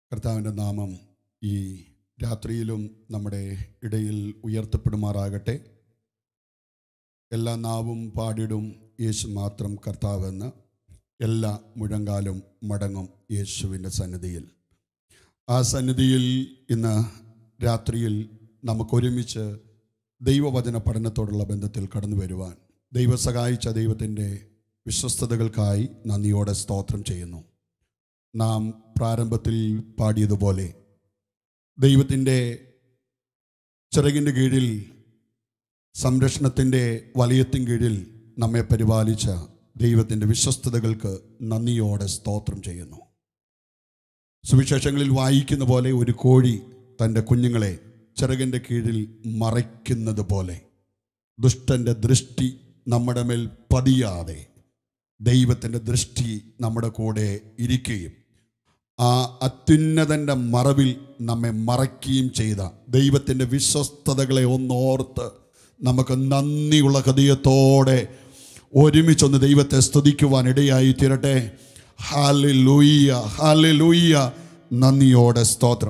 കർത്താവിൻ്റെ നാമം ഈ രാത്രിയിലും നമ്മുടെ ഇടയിൽ ഉയർത്തപ്പെടുമാറാകട്ടെ എല്ലാ നാവും പാടിടും യേശു മാത്രം കർത്താവെന്ന് എല്ലാ മുഴങ്കാലും മടങ്ങും യേശുവിൻ്റെ സന്നിധിയിൽ ആ സന്നിധിയിൽ ഇന്ന് രാത്രിയിൽ നമുക്കൊരുമിച്ച് ദൈവവചന പഠനത്തോടുള്ള ബന്ധത്തിൽ കടന്നു വരുവാൻ ദൈവം സഹായിച്ച ദൈവത്തിൻ്റെ വിശ്വസ്തതകൾക്കായി നന്ദിയോടെ സ്തോത്രം ചെയ്യുന്നു നാം പ്രാരംഭത്തിൽ പാടിയതുപോലെ ദൈവത്തിൻ്റെ ചിറകിൻ്റെ കീഴിൽ സംരക്ഷണത്തിൻ്റെ വലയത്തിൻ കീഴിൽ നമ്മെ പരിപാലിച്ച ദൈവത്തിൻ്റെ വിശ്വസ്തതകൾക്ക് നന്ദിയോടെ സ്തോത്രം ചെയ്യുന്നു സുവിശേഷങ്ങളിൽ വായിക്കുന്ന പോലെ ഒരു കോഴി തൻ്റെ കുഞ്ഞുങ്ങളെ ചിറകിൻ്റെ കീഴിൽ മറയ്ക്കുന്നത് പോലെ ദുഷ്ടൻ്റെ ദൃഷ്ടി നമ്മുടെ മേൽ പതിയാതെ ദൈവത്തിൻ്റെ ദൃഷ്ടി നമ്മുടെ കൂടെ ഇരിക്കുകയും ആ അത്യുന്നതൻ്റെ മറവിൽ നമ്മെ മറയ്ക്കുകയും ചെയ്ത ദൈവത്തിൻ്റെ വിശ്വസ്തതകളെ ഒന്നോർത്ത് നമുക്ക് നന്ദിയുള്ള ഹൃദയത്തോടെ ഒരുമിച്ചൊന്ന് ദൈവത്തെ സ്തുതിക്കുവാൻ ഇടയായി തീരട്ടെ ഹാലി ലൂയ്യ ഹാലി ലൂയ്യ നന്ദിയോടെ സ്തോത്രം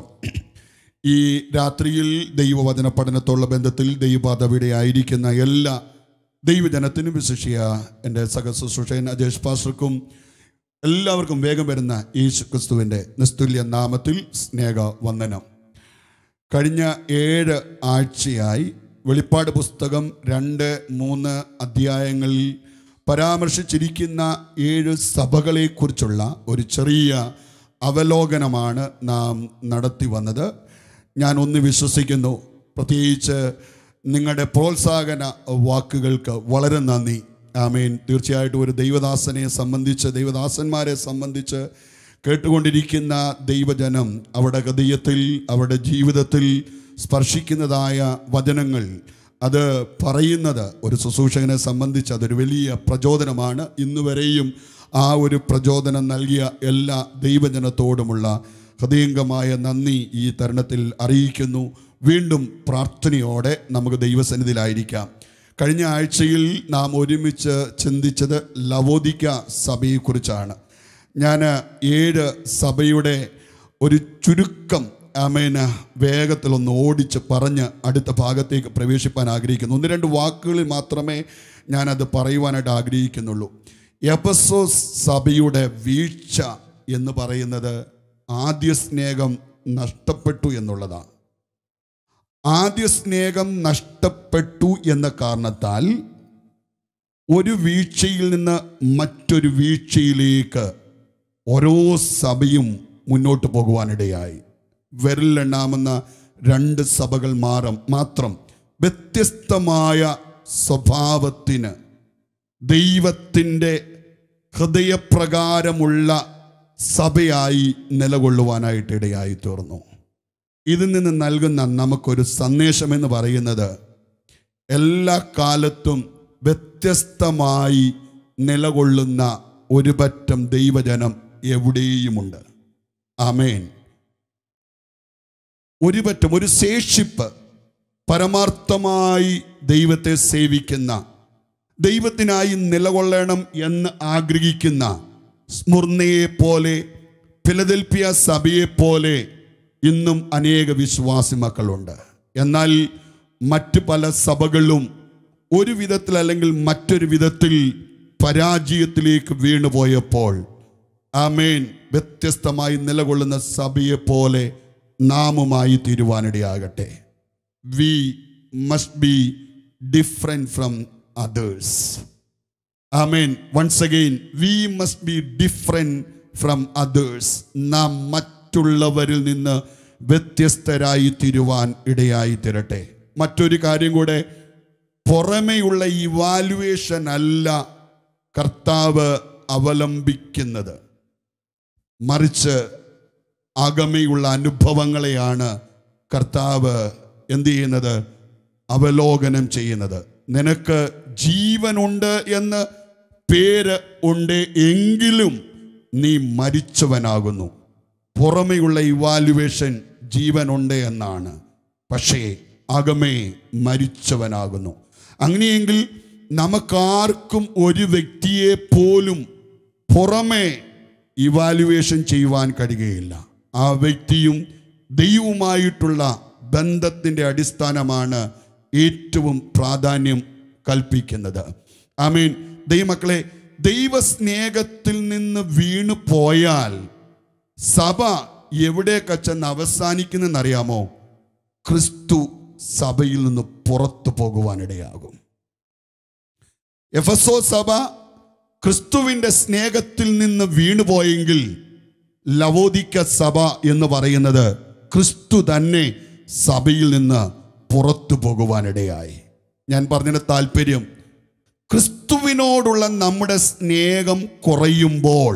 ഈ രാത്രിയിൽ ദൈവവചന പഠനത്തോടുള്ള ബന്ധത്തിൽ ദൈവപാതവിടെ ആയിരിക്കുന്ന എല്ലാ ദൈവജനത്തിനും വിശിഷ്യ എൻ്റെ സഹശുശ്രൂഷകൻ അജേഷ് പാസ്റ്റർക്കും എല്ലാവർക്കും വേഗം വരുന്ന യേശു ക്രിസ്തുവിൻ്റെ നിസ്തുല്യ നാമത്തിൽ സ്നേഹ വന്ദനം കഴിഞ്ഞ ഏഴ് ആഴ്ചയായി വെളിപ്പാട് പുസ്തകം രണ്ട് മൂന്ന് അധ്യായങ്ങളിൽ പരാമർശിച്ചിരിക്കുന്ന ഏഴ് സഭകളെക്കുറിച്ചുള്ള ഒരു ചെറിയ അവലോകനമാണ് നാം നടത്തി വന്നത് ഞാൻ ഒന്ന് വിശ്വസിക്കുന്നു പ്രത്യേകിച്ച് നിങ്ങളുടെ പ്രോത്സാഹന വാക്കുകൾക്ക് വളരെ നന്ദി ആമേൻ തീർച്ചയായിട്ടും ഒരു ദൈവദാസനെ സംബന്ധിച്ച് ദൈവദാസന്മാരെ സംബന്ധിച്ച് കേട്ടുകൊണ്ടിരിക്കുന്ന ദൈവജനം അവരുടെ ഹൃദയത്തിൽ അവരുടെ ജീവിതത്തിൽ സ്പർശിക്കുന്നതായ വചനങ്ങൾ അത് പറയുന്നത് ഒരു ശുശ്രൂഷകനെ സംബന്ധിച്ച് അതൊരു വലിയ പ്രചോദനമാണ് ഇന്നുവരെയും ആ ഒരു പ്രചോദനം നൽകിയ എല്ലാ ദൈവജനത്തോടുമുള്ള ഹൃദയംഗമായ നന്ദി ഈ തരുണത്തിൽ അറിയിക്കുന്നു വീണ്ടും പ്രാർത്ഥനയോടെ നമുക്ക് ദൈവസന്നിധിയിലായിരിക്കാം കഴിഞ്ഞ ആഴ്ചയിൽ നാം ഒരുമിച്ച് ചിന്തിച്ചത് ലവോദിക്ക സഭയെക്കുറിച്ചാണ് ഞാൻ ഏഴ് സഭയുടെ ഒരു ചുരുക്കം അമേന വേഗത്തിലൊന്ന് ഓടിച്ച് പറഞ്ഞ് അടുത്ത ഭാഗത്തേക്ക് പ്രവേശിപ്പാൻ ആഗ്രഹിക്കുന്നു ഒന്ന് രണ്ട് വാക്കുകളിൽ മാത്രമേ ഞാനത് പറയുവാനായിട്ട് ആഗ്രഹിക്കുന്നുള്ളൂ എപ്പസോസ് സഭയുടെ വീഴ്ച എന്ന് പറയുന്നത് ആദ്യ സ്നേഹം നഷ്ടപ്പെട്ടു എന്നുള്ളതാണ് ആദ്യ സ്നേഹം നഷ്ടപ്പെട്ടു എന്ന കാരണത്താൽ ഒരു വീഴ്ചയിൽ നിന്ന് മറ്റൊരു വീഴ്ചയിലേക്ക് ഓരോ സഭയും മുന്നോട്ട് പോകുവാനിടയായി വിരലിലെണ്ണാമെന്ന രണ്ട് സഭകൾ മാറും മാത്രം വ്യത്യസ്തമായ സ്വഭാവത്തിന് ദൈവത്തിൻ്റെ ഹൃദയപ്രകാരമുള്ള സഭയായി നിലകൊള്ളുവാനായിട്ട് ഇടയായി തീർന്നു ഇതിൽ നിന്ന് നൽകുന്ന നമുക്കൊരു സന്ദേശം എന്ന് പറയുന്നത് എല്ലാ കാലത്തും വ്യത്യസ്തമായി നിലകൊള്ളുന്ന ഒരു പറ്റം ദൈവജനം എവിടെയുമുണ്ട് ആമേൻ ഒരു പറ്റം ഒരു ശേഷിപ്പ് പരമാർത്ഥമായി ദൈവത്തെ സേവിക്കുന്ന ദൈവത്തിനായി നിലകൊള്ളണം എന്ന് ആഗ്രഹിക്കുന്ന സ്മുർണയെ പോലെ ഫിലദൽഫിയ സഭയെ പോലെ ഇന്നും അനേക വിശ്വാസി മക്കളുണ്ട് എന്നാൽ മറ്റ് പല സഭകളും ഒരു വിധത്തിൽ അല്ലെങ്കിൽ മറ്റൊരു വിധത്തിൽ പരാജയത്തിലേക്ക് വീണുപോയപ്പോൾ ആമേൻ വ്യത്യസ്തമായി നിലകൊള്ളുന്ന സഭയെ പോലെ നാമുമായി തീരുവാനിടയാകട്ടെ we must be different from others amen once again we must be different from others നാം മറ്റുള്ളവരിൽ നിന്ന് വ്യത്യസ്തരായി തീരുവാൻ ഇടയായി തീരട്ടെ മറ്റൊരു കാര്യം കൂടെ പുറമെയുള്ള ഇവാലുവേഷൻ അല്ല കർത്താവ് അവലംബിക്കുന്നത് മറിച്ച് അകമയുള്ള അനുഭവങ്ങളെയാണ് കർത്താവ് എന്ത് ചെയ്യുന്നത് അവലോകനം ചെയ്യുന്നത് നിനക്ക് ജീവനുണ്ട് എന്ന് പേര് ഉണ്ട് എങ്കിലും നീ മരിച്ചവനാകുന്നു പുറമെയുള്ള ഇവാലുവേഷൻ ജീവനുണ്ട് എന്നാണ് പക്ഷേ അകമേ മരിച്ചവനാകുന്നു അങ്ങനെയെങ്കിൽ നമുക്കാർക്കും ഒരു വ്യക്തിയെ പോലും പുറമെ ഇവാലുവേഷൻ ചെയ്യുവാൻ കഴിയുകയില്ല ആ വ്യക്തിയും ദൈവവുമായിട്ടുള്ള ബന്ധത്തിൻ്റെ അടിസ്ഥാനമാണ് ഏറ്റവും പ്രാധാന്യം കൽപ്പിക്കുന്നത് ആമീൻ ദൈവമക്കളെ ദൈവസ്നേഹത്തിൽ നിന്ന് വീണു പോയാൽ സഭ എവിടേക്ക് ചെന്ന് അവസാനിക്കുന്നെന്നറിയാമോ ക്രിസ്തു സഭയിൽ നിന്ന് പുറത്തു പോകുവാനിടയാകും എഫസോ സഭ ക്രിസ്തുവിൻ്റെ സ്നേഹത്തിൽ നിന്ന് വീണുപോയെങ്കിൽ ലവോദിക്ക സഭ എന്ന് പറയുന്നത് ക്രിസ്തു തന്നെ സഭയിൽ നിന്ന് പുറത്തു പോകുവാനിടയായി ഞാൻ പറഞ്ഞതിന് താല്പര്യം ക്രിസ്തുവിനോടുള്ള നമ്മുടെ സ്നേഹം കുറയുമ്പോൾ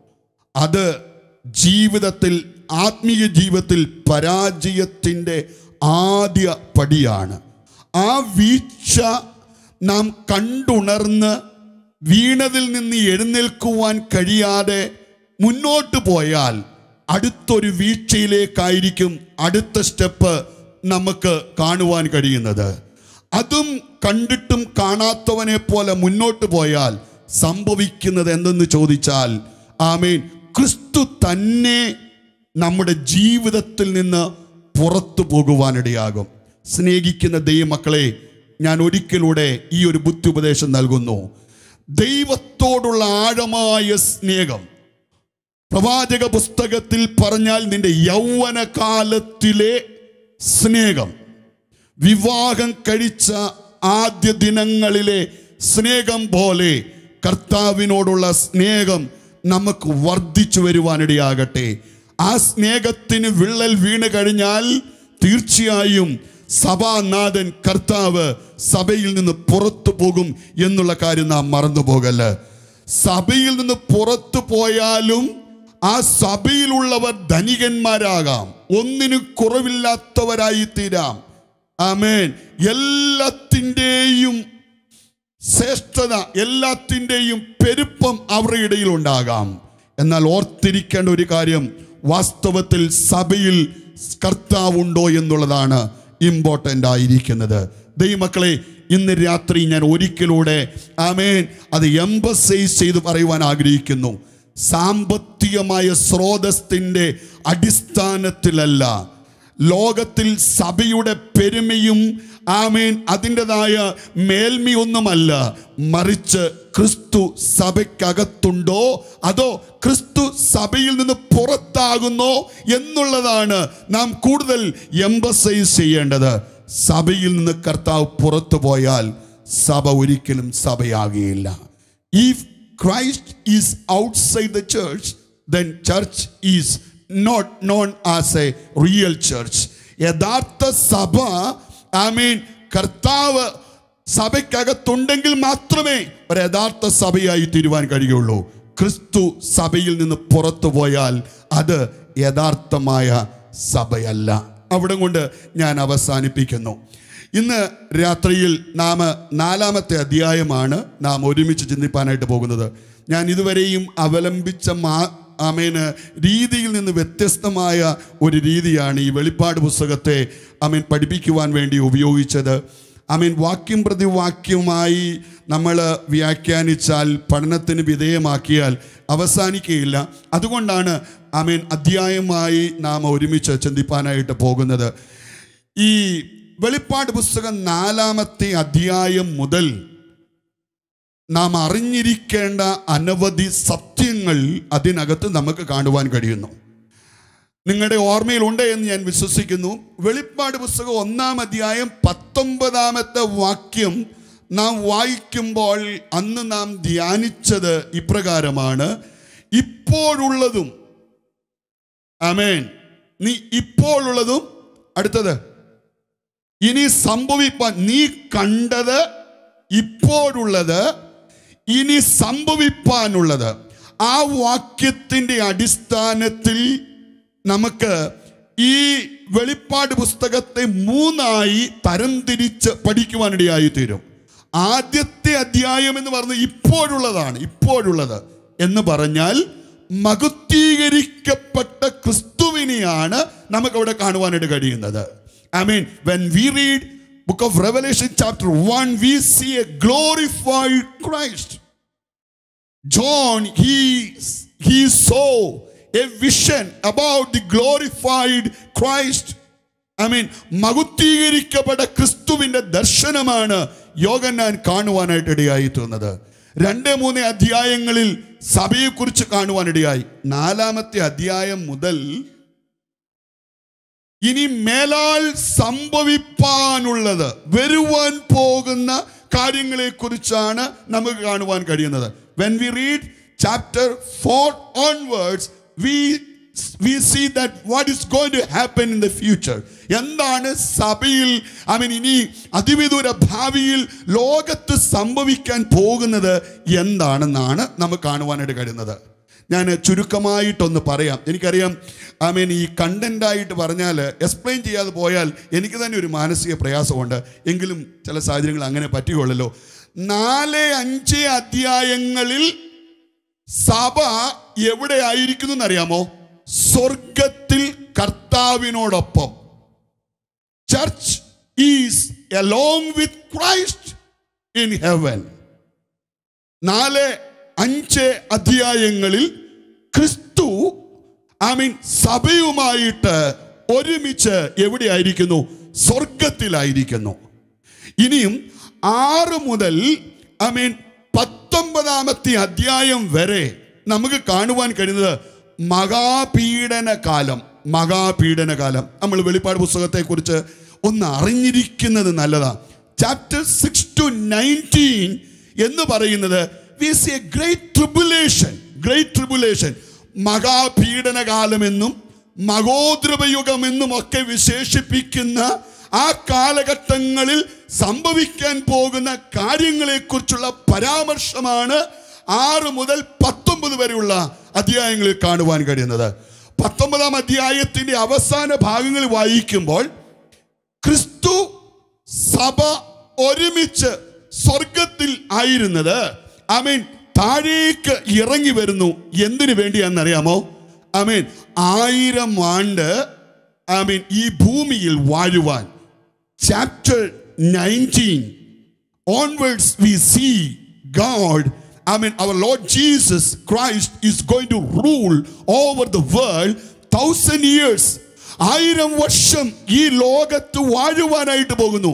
അത് ജീവിതത്തിൽ ആത്മീയ ജീവിതത്തിൽ പരാജയത്തിൻ്റെ ആദ്യ പടിയാണ് ആ വീഴ്ച നാം കണ്ടുണർന്ന് വീണതിൽ നിന്ന് എഴുന്നേൽക്കുവാൻ കഴിയാതെ മുന്നോട്ട് പോയാൽ അടുത്തൊരു വീഴ്ചയിലേക്കായിരിക്കും അടുത്ത സ്റ്റെപ്പ് നമുക്ക് കാണുവാൻ കഴിയുന്നത് അതും കണ്ടിട്ടും കാണാത്തവനെ പോലെ മുന്നോട്ട് പോയാൽ സംഭവിക്കുന്നത് എന്തെന്ന് ചോദിച്ചാൽ ആമേൻ ക്രിസ്തു തന്നെ നമ്മുടെ ജീവിതത്തിൽ നിന്ന് പുറത്തു പോകുവാനിടയാകും സ്നേഹിക്കുന്ന ദൈവമക്കളെ ഞാൻ ഒരിക്കലൂടെ ഈ ഒരു ബുദ്ധി ഉപദേശം നൽകുന്നു ദൈവത്തോടുള്ള ആഴമായ സ്നേഹം പ്രവാചക പുസ്തകത്തിൽ പറഞ്ഞാൽ നിന്റെ യൗവന കാലത്തിലെ സ്നേഹം വിവാഹം കഴിച്ച ആദ്യ ദിനങ്ങളിലെ സ്നേഹം പോലെ കർത്താവിനോടുള്ള സ്നേഹം നമുക്ക് വർദ്ധിച്ചു വരുവാനിടയാകട്ടെ ആ സ്നേഹത്തിന് വിള്ളൽ വീണ് കഴിഞ്ഞാൽ തീർച്ചയായും സഭാനാഥൻ കർത്താവ് സഭയിൽ നിന്ന് പുറത്തു പോകും എന്നുള്ള കാര്യം നാം മറന്നു പോകല്ല സഭയിൽ നിന്ന് പുറത്തു പോയാലും ആ സഭയിലുള്ളവർ ധനികന്മാരാകാം ഒന്നിനു കുറവില്ലാത്തവരായി തീരാം ആമേൻ എല്ലാത്തിൻ്റെയും ശ്രേഷ്ഠത എല്ലാത്തിൻ്റെയും പെരുപ്പം അവരുടെ ഇടയിൽ ഉണ്ടാകാം എന്നാൽ ഓർത്തിരിക്കേണ്ട ഒരു കാര്യം വാസ്തവത്തിൽ സഭയിൽ കർത്താവുണ്ടോ എന്നുള്ളതാണ് ഇമ്പോർട്ടൻ്റ് ആയിരിക്കുന്നത് ദൈവമക്കളെ ഇന്ന് രാത്രി ഞാൻ ഒരിക്കലൂടെ ആമേൻ അത് എംബസൈസ് ചെയ്ത് പറയുവാൻ ആഗ്രഹിക്കുന്നു സാമ്പത്തികമായ സ്രോതസ്സിൻ്റെ അടിസ്ഥാനത്തിലല്ല ലോകത്തിൽ സഭയുടെ പെരുമയും ആമേൻ അതിൻ്റെതായ മേൽമയൊന്നുമല്ല മറിച്ച് ക്രിസ്തു സഭയ്ക്കകത്തുണ്ടോ അതോ ക്രിസ്തു സഭയിൽ നിന്ന് പുറത്താകുന്നോ എന്നുള്ളതാണ് നാം കൂടുതൽ എംബസൈസ് ചെയ്യേണ്ടത് സഭയിൽ നിന്ന് കർത്താവ് പുറത്തു പോയാൽ സഭ ഒരിക്കലും സഭയാകുകയില്ല if Christ is outside the church then church is not known as a real church യഥാർത്ഥ സഭ ഐ മീൻ കർത്താവ് സഭയ്ക്കകത്തുണ്ടെങ്കിൽ മാത്രമേ ഒരു യഥാർത്ഥ സഭയായി തീരുവാൻ കഴിയുള്ളൂ ക്രിസ്തു സഭയിൽ നിന്ന് പുറത്തു പോയാൽ അത് യഥാർത്ഥമായ സഭയല്ല അവിടെ കൊണ്ട് ഞാൻ അവസാനിപ്പിക്കുന്നു ഇന്ന് രാത്രിയിൽ നാം നാലാമത്തെ അധ്യായമാണ് നാം ഒരുമിച്ച് ചിന്തിപ്പാനായിട്ട് പോകുന്നത് ഞാൻ ഇതുവരെയും അവലംബിച്ച മാ അമേന് രീതിയിൽ നിന്ന് വ്യത്യസ്തമായ ഒരു രീതിയാണ് ഈ വെളിപ്പാട് പുസ്തകത്തെ അമീൻ പഠിപ്പിക്കുവാൻ വേണ്ടി ഉപയോഗിച്ചത് അമീൻ വാക്യം പ്രതി വാക്യമായി നമ്മൾ വ്യാഖ്യാനിച്ചാൽ പഠനത്തിന് വിധേയമാക്കിയാൽ അവസാനിക്കുകയില്ല അതുകൊണ്ടാണ് അമീൻ അധ്യായമായി നാം ഒരുമിച്ച് ചിന്തിപ്പാനായിട്ട് പോകുന്നത് ഈ വെളിപ്പാട് പുസ്തകം നാലാമത്തെ അധ്യായം മുതൽ നാം അറിഞ്ഞിരിക്കേണ്ട അനവധി സത്യങ്ങൾ അതിനകത്ത് നമുക്ക് കാണുവാൻ കഴിയുന്നു നിങ്ങളുടെ ഓർമ്മയിലുണ്ട് എന്ന് ഞാൻ വിശ്വസിക്കുന്നു വെളിപ്പാട് പുസ്തകം ഒന്നാം അധ്യായം പത്തൊമ്പതാമത്തെ വാക്യം നാം വായിക്കുമ്പോൾ അന്ന് നാം ധ്യാനിച്ചത് ഇപ്രകാരമാണ് ഇപ്പോഴുള്ളതും അമേൻ നീ ഇപ്പോഴുള്ളതും അടുത്തത് ഇനി സംഭവിപ്പാൻ നീ കണ്ടത് ഇപ്പോഴുള്ളത് ഇനി സംഭവിപ്പാനുള്ളത് ആ വാക്യത്തിൻ്റെ അടിസ്ഥാനത്തിൽ നമുക്ക് ഈ വെളിപ്പാട് പുസ്തകത്തെ മൂന്നായി തരംതിരിച്ച് പഠിക്കുവാനിടയായി തീരും ആദ്യത്തെ അധ്യായം എന്ന് പറഞ്ഞത് ഇപ്പോഴുള്ളതാണ് ഇപ്പോഴുള്ളത് എന്ന് പറഞ്ഞാൽ മകുത്തീകരിക്കപ്പെട്ട ക്രിസ്തുവിനെയാണ് നമുക്ക് അവിടെ കാണുവാനായിട്ട് കഴിയുന്നത് I mean when we read book of Revelation chapter one we see a glorified Christ John, he, he saw a vision about the glorified Christ I mean മകുത്തീകരിക്കപ്പെട്ട ക്രിസ്തുവിന്റെ ദർശനമാണ് യോഗന്നാൻ കാണുവാനായിട്ട് ഇടയായി തീർന്നത് രണ്ട് മൂന്ന് അധ്യായങ്ങളിൽ സഭയെക്കുറിച്ച് കാണുവാനിടയായി നാലാമത്തെ അധ്യായം മുതൽ ഇനി മേലാൽ സംഭവിപ്പാനുള്ളത് വരുവാൻ പോകുന്ന കാര്യങ്ങളെ കുറിച്ചാണ് നമുക്ക് കാണുവാൻ കഴിയുന്നത് when we read chapter four onwards we we see that what is going to happen in the future എന്താണ് സഭയിൽ ഐ മീൻ ഇനി അതിവിദൂര ഭാവിയിൽ ലോകത്ത് സംഭവിക്കാൻ പോകുന്നത് എന്താണെന്നാണ് നമുക്ക് കാണുവാനായിട്ട് കഴിയുന്നത് ഞാൻ ചുരുക്കമായിട്ടൊന്ന് പറയാം എനിക്കറിയാം ഐ മീൻ ഈ കണ്ടൻ്റായിട്ട് പറഞ്ഞാൽ എക്സ്പ്ലെയിൻ ചെയ്യാതെ പോയാൽ എനിക്ക് തന്നെ ഒരു മാനസിക പ്രയാസമുണ്ട് എങ്കിലും ചില സാഹചര്യങ്ങൾ അങ്ങനെ പറ്റുകയുള്ളല്ലോ നാല് അഞ്ച് അധ്യായങ്ങളിൽ സഭ എവിടെ ആയിരിക്കുന്നു എന്നറിയാമോ സ്വർഗത്തിൽ കർത്താവിനോടൊപ്പം church is along with Christ in heaven നാല് അഞ്ച് അധ്യായങ്ങളിൽ ക്രിസ്തു ഐ മീൻ സഭയുമായിട്ട് ഒരുമിച്ച് എവിടെയായിരിക്കുന്നു സ്വർഗത്തിലായിരിക്കുന്നു ഇനിയും ആറ് മുതൽ ഐ മീൻ പത്തൊമ്പതാമത്തെ അധ്യായം വരെ നമുക്ക് കാണുവാൻ കഴിയുന്നത് മഹാപീഡന കാലം മഹാപീഡന കാലം നമ്മൾ വെളിപ്പാട് പുസ്തകത്തെക്കുറിച്ച് ഒന്ന് അറിഞ്ഞിരിക്കുന്നത് നല്ലതാ ചാപ്റ്റർ സിക്സ് ടു നയൻറ്റീൻ എന്ന് പറയുന്നത് we see a great tribulation great tribulation മഹാപീഡന കാലമെന്നും മഹോദ്രവയുഗമെന്നും ഒക്കെ വിശേഷിപ്പിക്കുന്ന ആ കാലഘട്ടങ്ങളിൽ സംഭവിക്കാൻ പോകുന്ന കാര്യങ്ങളെക്കുറിച്ചുള്ള പരാമർശമാണ് ആറ് മുതൽ പത്തൊമ്പത് വരെയുള്ള അധ്യായങ്ങളിൽ കാണുവാൻ കഴിയുന്നത് പത്തൊമ്പതാം അധ്യായത്തിന്റെ അവസാന ഭാഗങ്ങൾ വായിക്കുമ്പോൾ ക്രിസ്തു സഭ ഒരുമിച്ച് സ്വർഗത്തിൽ ആയിരുന്നത് അമീൻ താഴേക്ക് ഇറങ്ങി വരുന്നു എന്തിനു വേണ്ടിയാണെന്നറിയാമോ അമീൻ ആയിരം ആണ്ട് അമീൻ ഈ ഭൂമിയിൽ വാഴുവാൻ chapter nineteen onwards we see God, I mean, our Lord Jesus Christ is going to rule over the world thousand years. ആയിരം വർഷം ഈ ലോകത്ത് വാഴുവാനായിട്ട് പോകുന്നു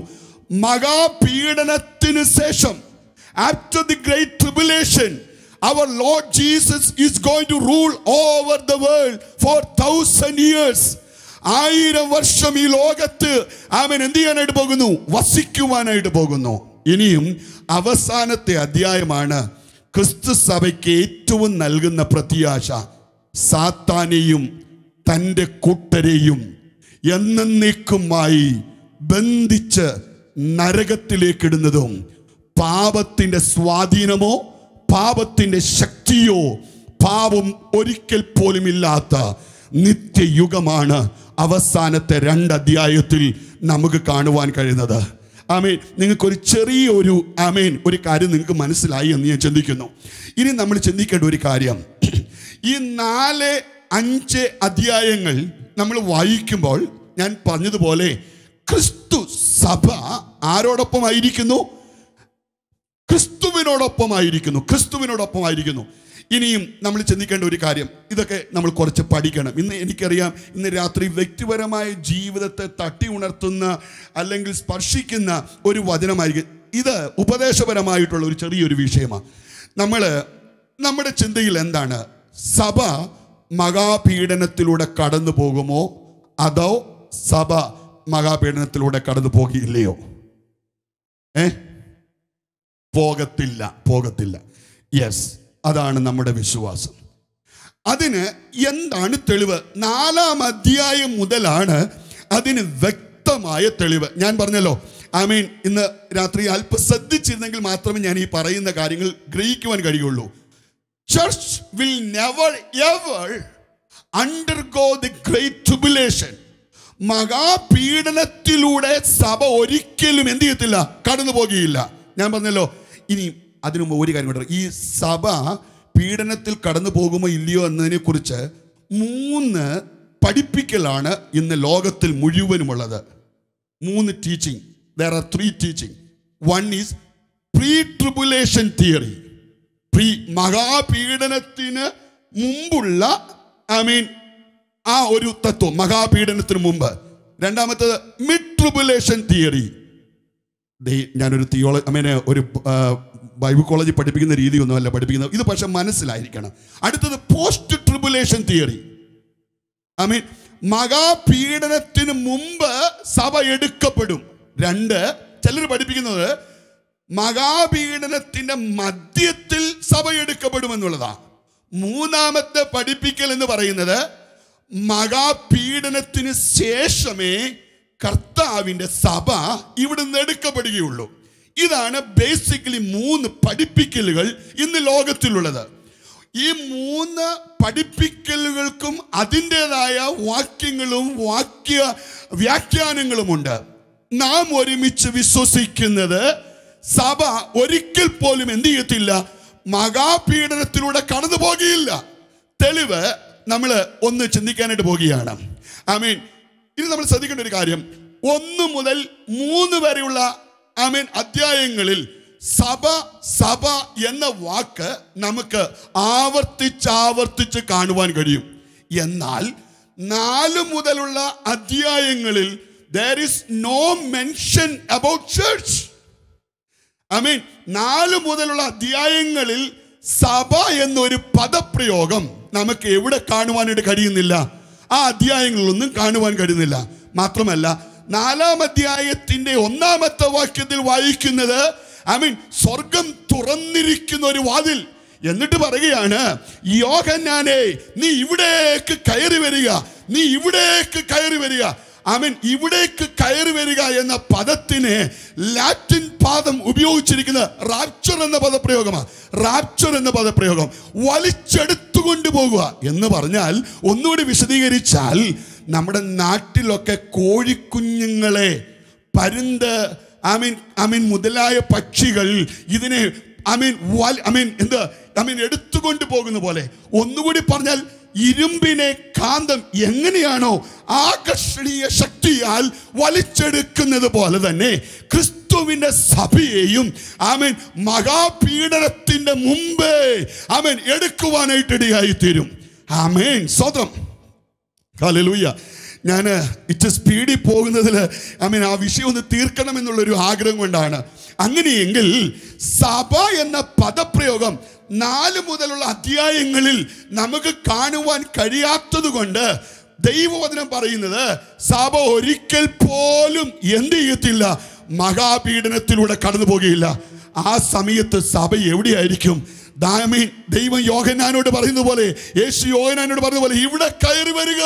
മഹാപീഡനത്തിന് ശേഷം ആഫ്റ്റർ ദി ഗ്രേറ്റ് ട്രിബുലേഷൻ അവർ Lord Jesus is going to rule over the world for thousand years ആയിരം വർഷം ഈ ലോകത്ത് അവൻ എന്ത് ചെയ്യാനായിട്ട് പോകുന്നു വസിക്കുവാനായിട്ട് പോകുന്നു ഇനിയും അവസാനത്തെ അധ്യായമാണ് ക്രിസ്തു സഭയ്ക്ക് ഏറ്റവും നൽകുന്ന പ്രത്യാശ സാത്താനെയും തൻ്റെ കൂട്ടരെയും എന്നേക്കുമായി ബന്ധിച്ച് നരകത്തിലേക്കിടുന്നതും പാപത്തിന്റെ സ്വാധീനമോ പാപത്തിന്റെ ശക്തിയോ പാപം ഒരിക്കൽ പോലും ഇല്ലാത്ത നിത്യയുഗമാണ് അവസാനത്തെ രണ്ട് അധ്യായത്തിൽ നമുക്ക് കാണുവാൻ കഴിയുന്നത് ആമേൻ നിങ്ങൾക്കൊരു ചെറിയൊരു ആമേൻ ഒരു കാര്യം നിങ്ങൾക്ക് മനസ്സിലായി എന്ന് ഞാൻ ചിന്തിക്കുന്നു ഇനി നമ്മൾ ചിന്തിക്കേണ്ട ഒരു കാര്യം ഈ നാല് അഞ്ച് അധ്യായങ്ങൾ നമ്മൾ വായിക്കുമ്പോൾ ഞാൻ പറഞ്ഞതുപോലെ ക്രിസ്തു സഭ ആരോടൊപ്പമായിരിക്കുന്നു ക്രിസ്തുവിനോടൊപ്പമായിരിക്കുന്നു ക്രിസ്തുവിനോടൊപ്പമായിരിക്കുന്നു ഇനിയും നമ്മൾ ചിന്തിക്കേണ്ട ഒരു കാര്യം ഇതൊക്കെ നമ്മൾ കുറച്ച് പഠിക്കണം ഇന്ന് എനിക്കറിയാം ഇന്ന് രാത്രി വ്യക്തിപരമായ ജീവിതത്തെ തട്ടി ഉണർത്തുന്ന അല്ലെങ്കിൽ സ്പർശിക്കുന്ന ഒരു വചനമായിരിക്കും ഇത് ഉപദേശപരമായിട്ടുള്ള ഒരു ചെറിയൊരു വിഷയമാണ് നമ്മൾ നമ്മുടെ ചിന്തയിൽ എന്താണ് സഭ മഹാപീഡനത്തിലൂടെ കടന്നു പോകുമോ അതോ സഭ മഹാപീഡനത്തിലൂടെ കടന്നു പോകുകയില്ലയോ ഏ പോകത്തില്ല പോകത്തില്ല യെസ് അതാണ് നമ്മുടെ വിശ്വാസം അതിന് എന്താണ് തെളിവ് നാലാം അധ്യായം മുതലാണ് അതിന് വ്യക്തമായ തെളിവ് ഞാൻ പറഞ്ഞല്ലോ ഐ മീൻ ഇന്ന് രാത്രി അല്പം ശ്രദ്ധിച്ചിരുന്നെങ്കിൽ മാത്രമേ ഞാൻ ഈ പറയുന്ന കാര്യങ്ങൾ ഗ്രഹിക്കുവാൻ കഴിയുള്ളൂ church will never ever undergo the great tribulation മഹാപീഡനത്തിലൂടെ സഭ ഒരിക്കലും എന്ത് ചെയ്യത്തില്ല കടന്നു പോകുകയില്ല ഞാൻ പറഞ്ഞല്ലോ ഇനി അതിനു മുമ്പ് ഒരു കാര്യം കൂടെ ഈ സഭ പീഡനത്തിൽ കടന്നു പോകുമോ ഇല്ലയോ എന്നതിനെ കുറിച്ച് മൂന്ന് പഠിപ്പിക്കലാണ് ഇന്ന് ലോകത്തിൽ മുഴുവനുമുള്ളത് മൂന്ന് teaching there are three teaching one is pre tribulation theory pre മഹാപീഡനത്തിന് മുമ്പുള്ള ഐ മീൻ ആ ഒരു തത്വം മഹാപീഡനത്തിന് മുമ്പ് രണ്ടാമത്തത് മിഡ് ട്രിബുലേഷൻ തിയറി ഞാനൊരു തിയോളജി ഐ മീൻ ഒരു ആ, ബൈബിൾ കോളേജിൽ പഠിപ്പിക്കുന്ന രീതിയൊന്നുമല്ല പഠിപ്പിക്കുന്നത് ഇത് പക്ഷെ മനസ്സിലായിരിക്കണം അടുത്തത് post tribulation theory I mean മഹാപീഡനത്തിന് മുമ്പ് സഭ എടുക്കപ്പെടും രണ്ട് ചിലർ പഠിപ്പിക്കുന്നത് മഹാപീഡനത്തിന്റെ മധ്യത്തിൽ സഭ എടുക്കപ്പെടും എന്നുള്ളതാ മൂന്നാമത്തെ പഠിപ്പിക്കൽ എന്ന് പറയുന്നത് മഹാപീഡനത്തിന് ശേഷമേ കർത്താവിന്റെ സഭ ഇവിടുന്ന് എടുക്കപ്പെടുകയുള്ളൂ ഇതാണ് ബേസിക്കലി മൂന്ന് പഠിപ്പിക്കലുകൾ ഇന്ന് ലോകത്തിലുള്ളത് ഈ മൂന്ന് പഠിപ്പിക്കലുകൾക്കും അതിൻ്റെതായ വാക്യങ്ങളും വാക്യ വ്യാഖ്യാനങ്ങളുമുണ്ട് നാം ഒരുമിച്ച് വിശ്വസിക്കുന്നത് സഭ ഒരിക്കൽ പോലും എന്ത് ചെയ്യത്തില്ല മഹാപീഡനത്തിലൂടെ കടന്നു പോകുകയില്ല തെളിവ് നമ്മൾ ഒന്ന് ചിന്തിക്കാനായിട്ട് പോകുകയാണ് ഐ മീൻ ഇത് നമ്മൾ ശ്രദ്ധിക്കേണ്ട ഒരു കാര്യം ഒന്ന് മുതൽ മൂന്ന് വരെയുള്ള ഐ മീൻ അധ്യായങ്ങളിൽ സഭ സഭ എന്ന വാക്ക് നമുക്ക് ആവർത്തിച്ചാവർത്തിച്ച് കാണുവാൻ കഴിയും എന്നാൽ നാല് മുതലുള്ള അധ്യായങ്ങളിൽ there is no mention about church I mean നാല് മുതലുള്ള അധ്യായങ്ങളിൽ സഭ എന്നൊരു പദപ്രയോഗം നമുക്ക് എവിടെ കാണുവാനായിട്ട് കഴിയുന്നില്ല ആ അധ്യായങ്ങളിലൊന്നും കാണുവാൻ കഴിയുന്നില്ല മാത്രമല്ല നാലാം അധ്യായത്തിന്റെ ഒന്നാമത്തെ വാക്യത്തിൽ വായിക്കുന്നത് ഐ മീൻ സ്വർഗം തുറന്നിരിക്കുന്ന ഒരു വാതിൽ എന്നിട്ട് പറയുകയാണ് യോഹന്നാനെ നീ ഇവിടേക്ക് കയറി വരിക നീ ഇവിടേക്ക് കയറി വരിക ആമൻ ഇവിടേക്ക് കയറി വരിക എന്ന പദത്തിന് ലാറ്റിൻ പാദം ഉപയോഗിച്ചിരിക്കുന്ന റാപ്ചർ എന്ന പദപ്രയോഗമാണ് റാപ്ചർ എന്ന പദപ്രയോഗം വലിച്ചെടുത്തുകൊണ്ട് പോകുക എന്ന് പറഞ്ഞാൽ ഒന്നുകൂടി വിശദീകരിച്ചാൽ നമ്മുടെ നാട്ടിലൊക്കെ കോഴിക്കുഞ്ഞുങ്ങളെ പരുന്ത് ഐ മീൻ ഐ മീൻ മുതലായ പക്ഷികൾ ഇതിനെ ഐ മീൻ ഐ മീൻ എന്ത് ഐ മീൻ എടുത്തുകൊണ്ട് പോകുന്ന പോലെ ഒന്നുകൂടി പറഞ്ഞാൽ ഇരുമ്പിനെ കാന്തം എങ്ങനെയാണോ ആകർഷണീയ ശക്തിയാൽ വലിച്ചെടുക്കുന്നത് പോലെ തന്നെ ക്രിസ്തുവിന്റെ സഭയെയും ആമേൻ മഹാപീഡനത്തിന്റെ മുമ്പേ ആമേൻ എടുക്കുവാനായിട്ട് ഇടയായി തീരും ആമേൻ സ്വതം ഹല്ലേലൂയ ഞാൻ ഇറ്റ് സ്പീഡിൽ പോകുന്നതിൽ ഐ മീൻ ആ വിഷയം ഒന്ന് തീർക്കണം എന്നുള്ളൊരു ആഗ്രഹം കൊണ്ടാണ് അങ്ങനെയെങ്കിൽ സഭ എന്ന പദപ്രയോഗം നാല് മുതലുള്ള അധ്യായങ്ങളിൽ നമുക്ക് കാണുവാൻ കഴിയാത്തത് കൊണ്ട് ദൈവവചനം പറയുന്നത് സഭ ഒരിക്കൽ പോലും എന്ത് ചെയ്യത്തില്ല മഹാപീഡനത്തിലൂടെ കടന്നു പോകുകയില്ല ആ സമയത്ത് സഭ എവിടെയായിരിക്കും ദാമീൻ ദൈവം യോഹനാനോട് പറയുന്ന പോലെ യേശു യോഹനാനോട് പറയുന്ന പോലെ ഇവിടെ കയറി വരിക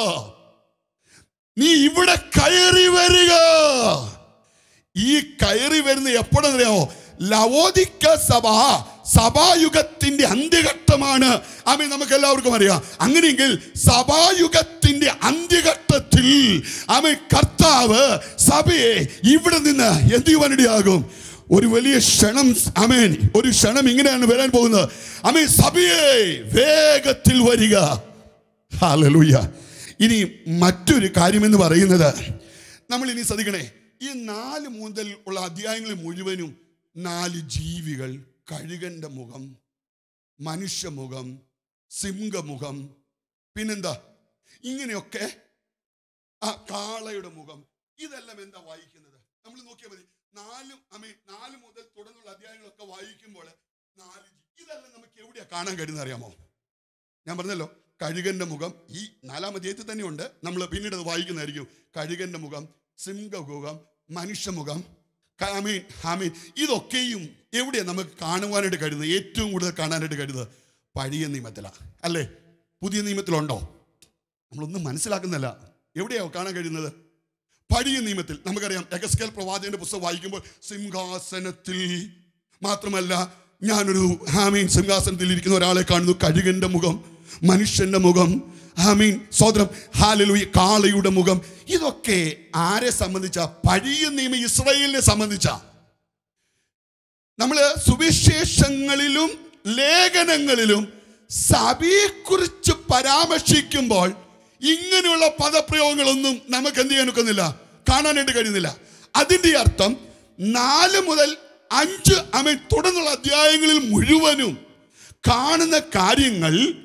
നീ ഇവിടെ കയറി വരിക ഈ കയറി വരുന്ന എപ്പോഴെന്നറിയാമോ ലവോദിക്ക സഭ സഭായുഗത്തിന്റെ അന്ത്യഘട്ടമാണ് ആമേ നമുക്ക് എല്ലാവർക്കും അറിയാം അങ്ങനെയെങ്കിൽ സഭായുഗത്തിന്റെ അന്ത്യഘട്ടത്തിൽ ആമേ കർത്താവ് സഭയെ ഇവിടെ നിന്ന് എന്ത് ചെയ്യുവാനിടയാകും ഒരു വലിയ ക്ഷണം അമേൻ ഒരു ക്ഷണം ഇങ്ങനെയാണ് വരാൻ പോകുന്നത് അമേ സഭയെ വേഗത്തിൽ വരിക ഹാലലൂയ ഇനി മറ്റൊരു കാര്യമെന്ന് പറയുന്നത് നമ്മൾ ഇനി ശ്രദ്ധിക്കണേ ഈ നാല് മുതൽ ഉള്ള അധ്യായങ്ങൾ മുഴുവനും നാല് ജീവികൾ കഴുകന്റെ മുഖം മനുഷ്യമുഖം സിംഹമുഖം പിന്നെന്താ ഇങ്ങനെയൊക്കെ ആ കാളയുടെ മുഖം ഇതെല്ലാം എന്താ വായിക്കുന്നത് നമ്മൾ നോക്കിയാൽ മതി നാല് ഐ മീൻ നാല് മുതൽ തുടർന്നുള്ള അധ്യായങ്ങളൊക്കെ വായിക്കുമ്പോൾ നാല് ജി- ഇതെല്ലാം നമുക്ക് എവിടെയാ കാണാൻ കഴിയുന്നത് അറിയാമോ ഞാൻ പറഞ്ഞല്ലോ കഴുകന്റെ മുഖം ഈ നാലാം അധ്യായത്തിൽ തന്നെയുണ്ട് നമ്മൾ പിന്നീട് അത് വായിക്കുന്നതായിരിക്കും കഴുകന്റെ മുഖം സിംഹമുഖം മനുഷ്യമുഖം ഹാമീൻ ഹാമീൻ ഇതൊക്കെയും എവിടെയാണ് നമുക്ക് കാണുവാനായിട്ട് കഴിയുന്നത് ഏറ്റവും കൂടുതൽ കാണാനായിട്ട് കഴിയുന്നത് പഴയ നിയമത്തിലാണ് അല്ലേ പുതിയ നിയമത്തിലുണ്ടോ നമ്മളൊന്നും മനസ്സിലാക്കുന്നില്ല എവിടെയാ കാണാൻ കഴിയുന്നത് പഴയ നിയമത്തിൽ നമുക്കറിയാം എഗസ്കേൽ പ്രവാചകന്റെ പുസ്തകം വായിക്കുമ്പോൾ സിംഹാസനത്തിൽ മാത്രമല്ല ഞാനൊരു ഹാമീൻ സിംഹാസനത്തിൽ ഇരിക്കുന്ന ഒരാളെ കാണുന്നു കഴുകന്റെ മുഖം മനുഷ്യന്റെ മുഖം ഹാമീൻ സോദരം ഹാലലൂയ കാളയുടെ മുഖം ഇതൊക്കെ ആരെ സംബന്ധിച്ച പഴയ നിയമ ഇസ്രായേലിനെ സംബന്ധിച്ച നമ്മള് സുവിശേഷങ്ങളിലും ലേഖനങ്ങളിലും സഭയെക്കുറിച്ച് പരാമർശിക്കുമ്പോൾ ഇങ്ങനെയുള്ള പദപ്രയോഗങ്ങളൊന്നും നമുക്ക് എന്ത് ചെയ്യാൻ ഒക്കുന്നില്ല കാണാനായിട്ട് കഴിയുന്നില്ല അതിന്റെ അർത്ഥം നാല് മുതൽ അഞ്ച് അമേൻ തുടർന്നുള്ള അധ്യായങ്ങളിൽ മുഴുവനും കാണുന്ന കാര്യങ്ങൾ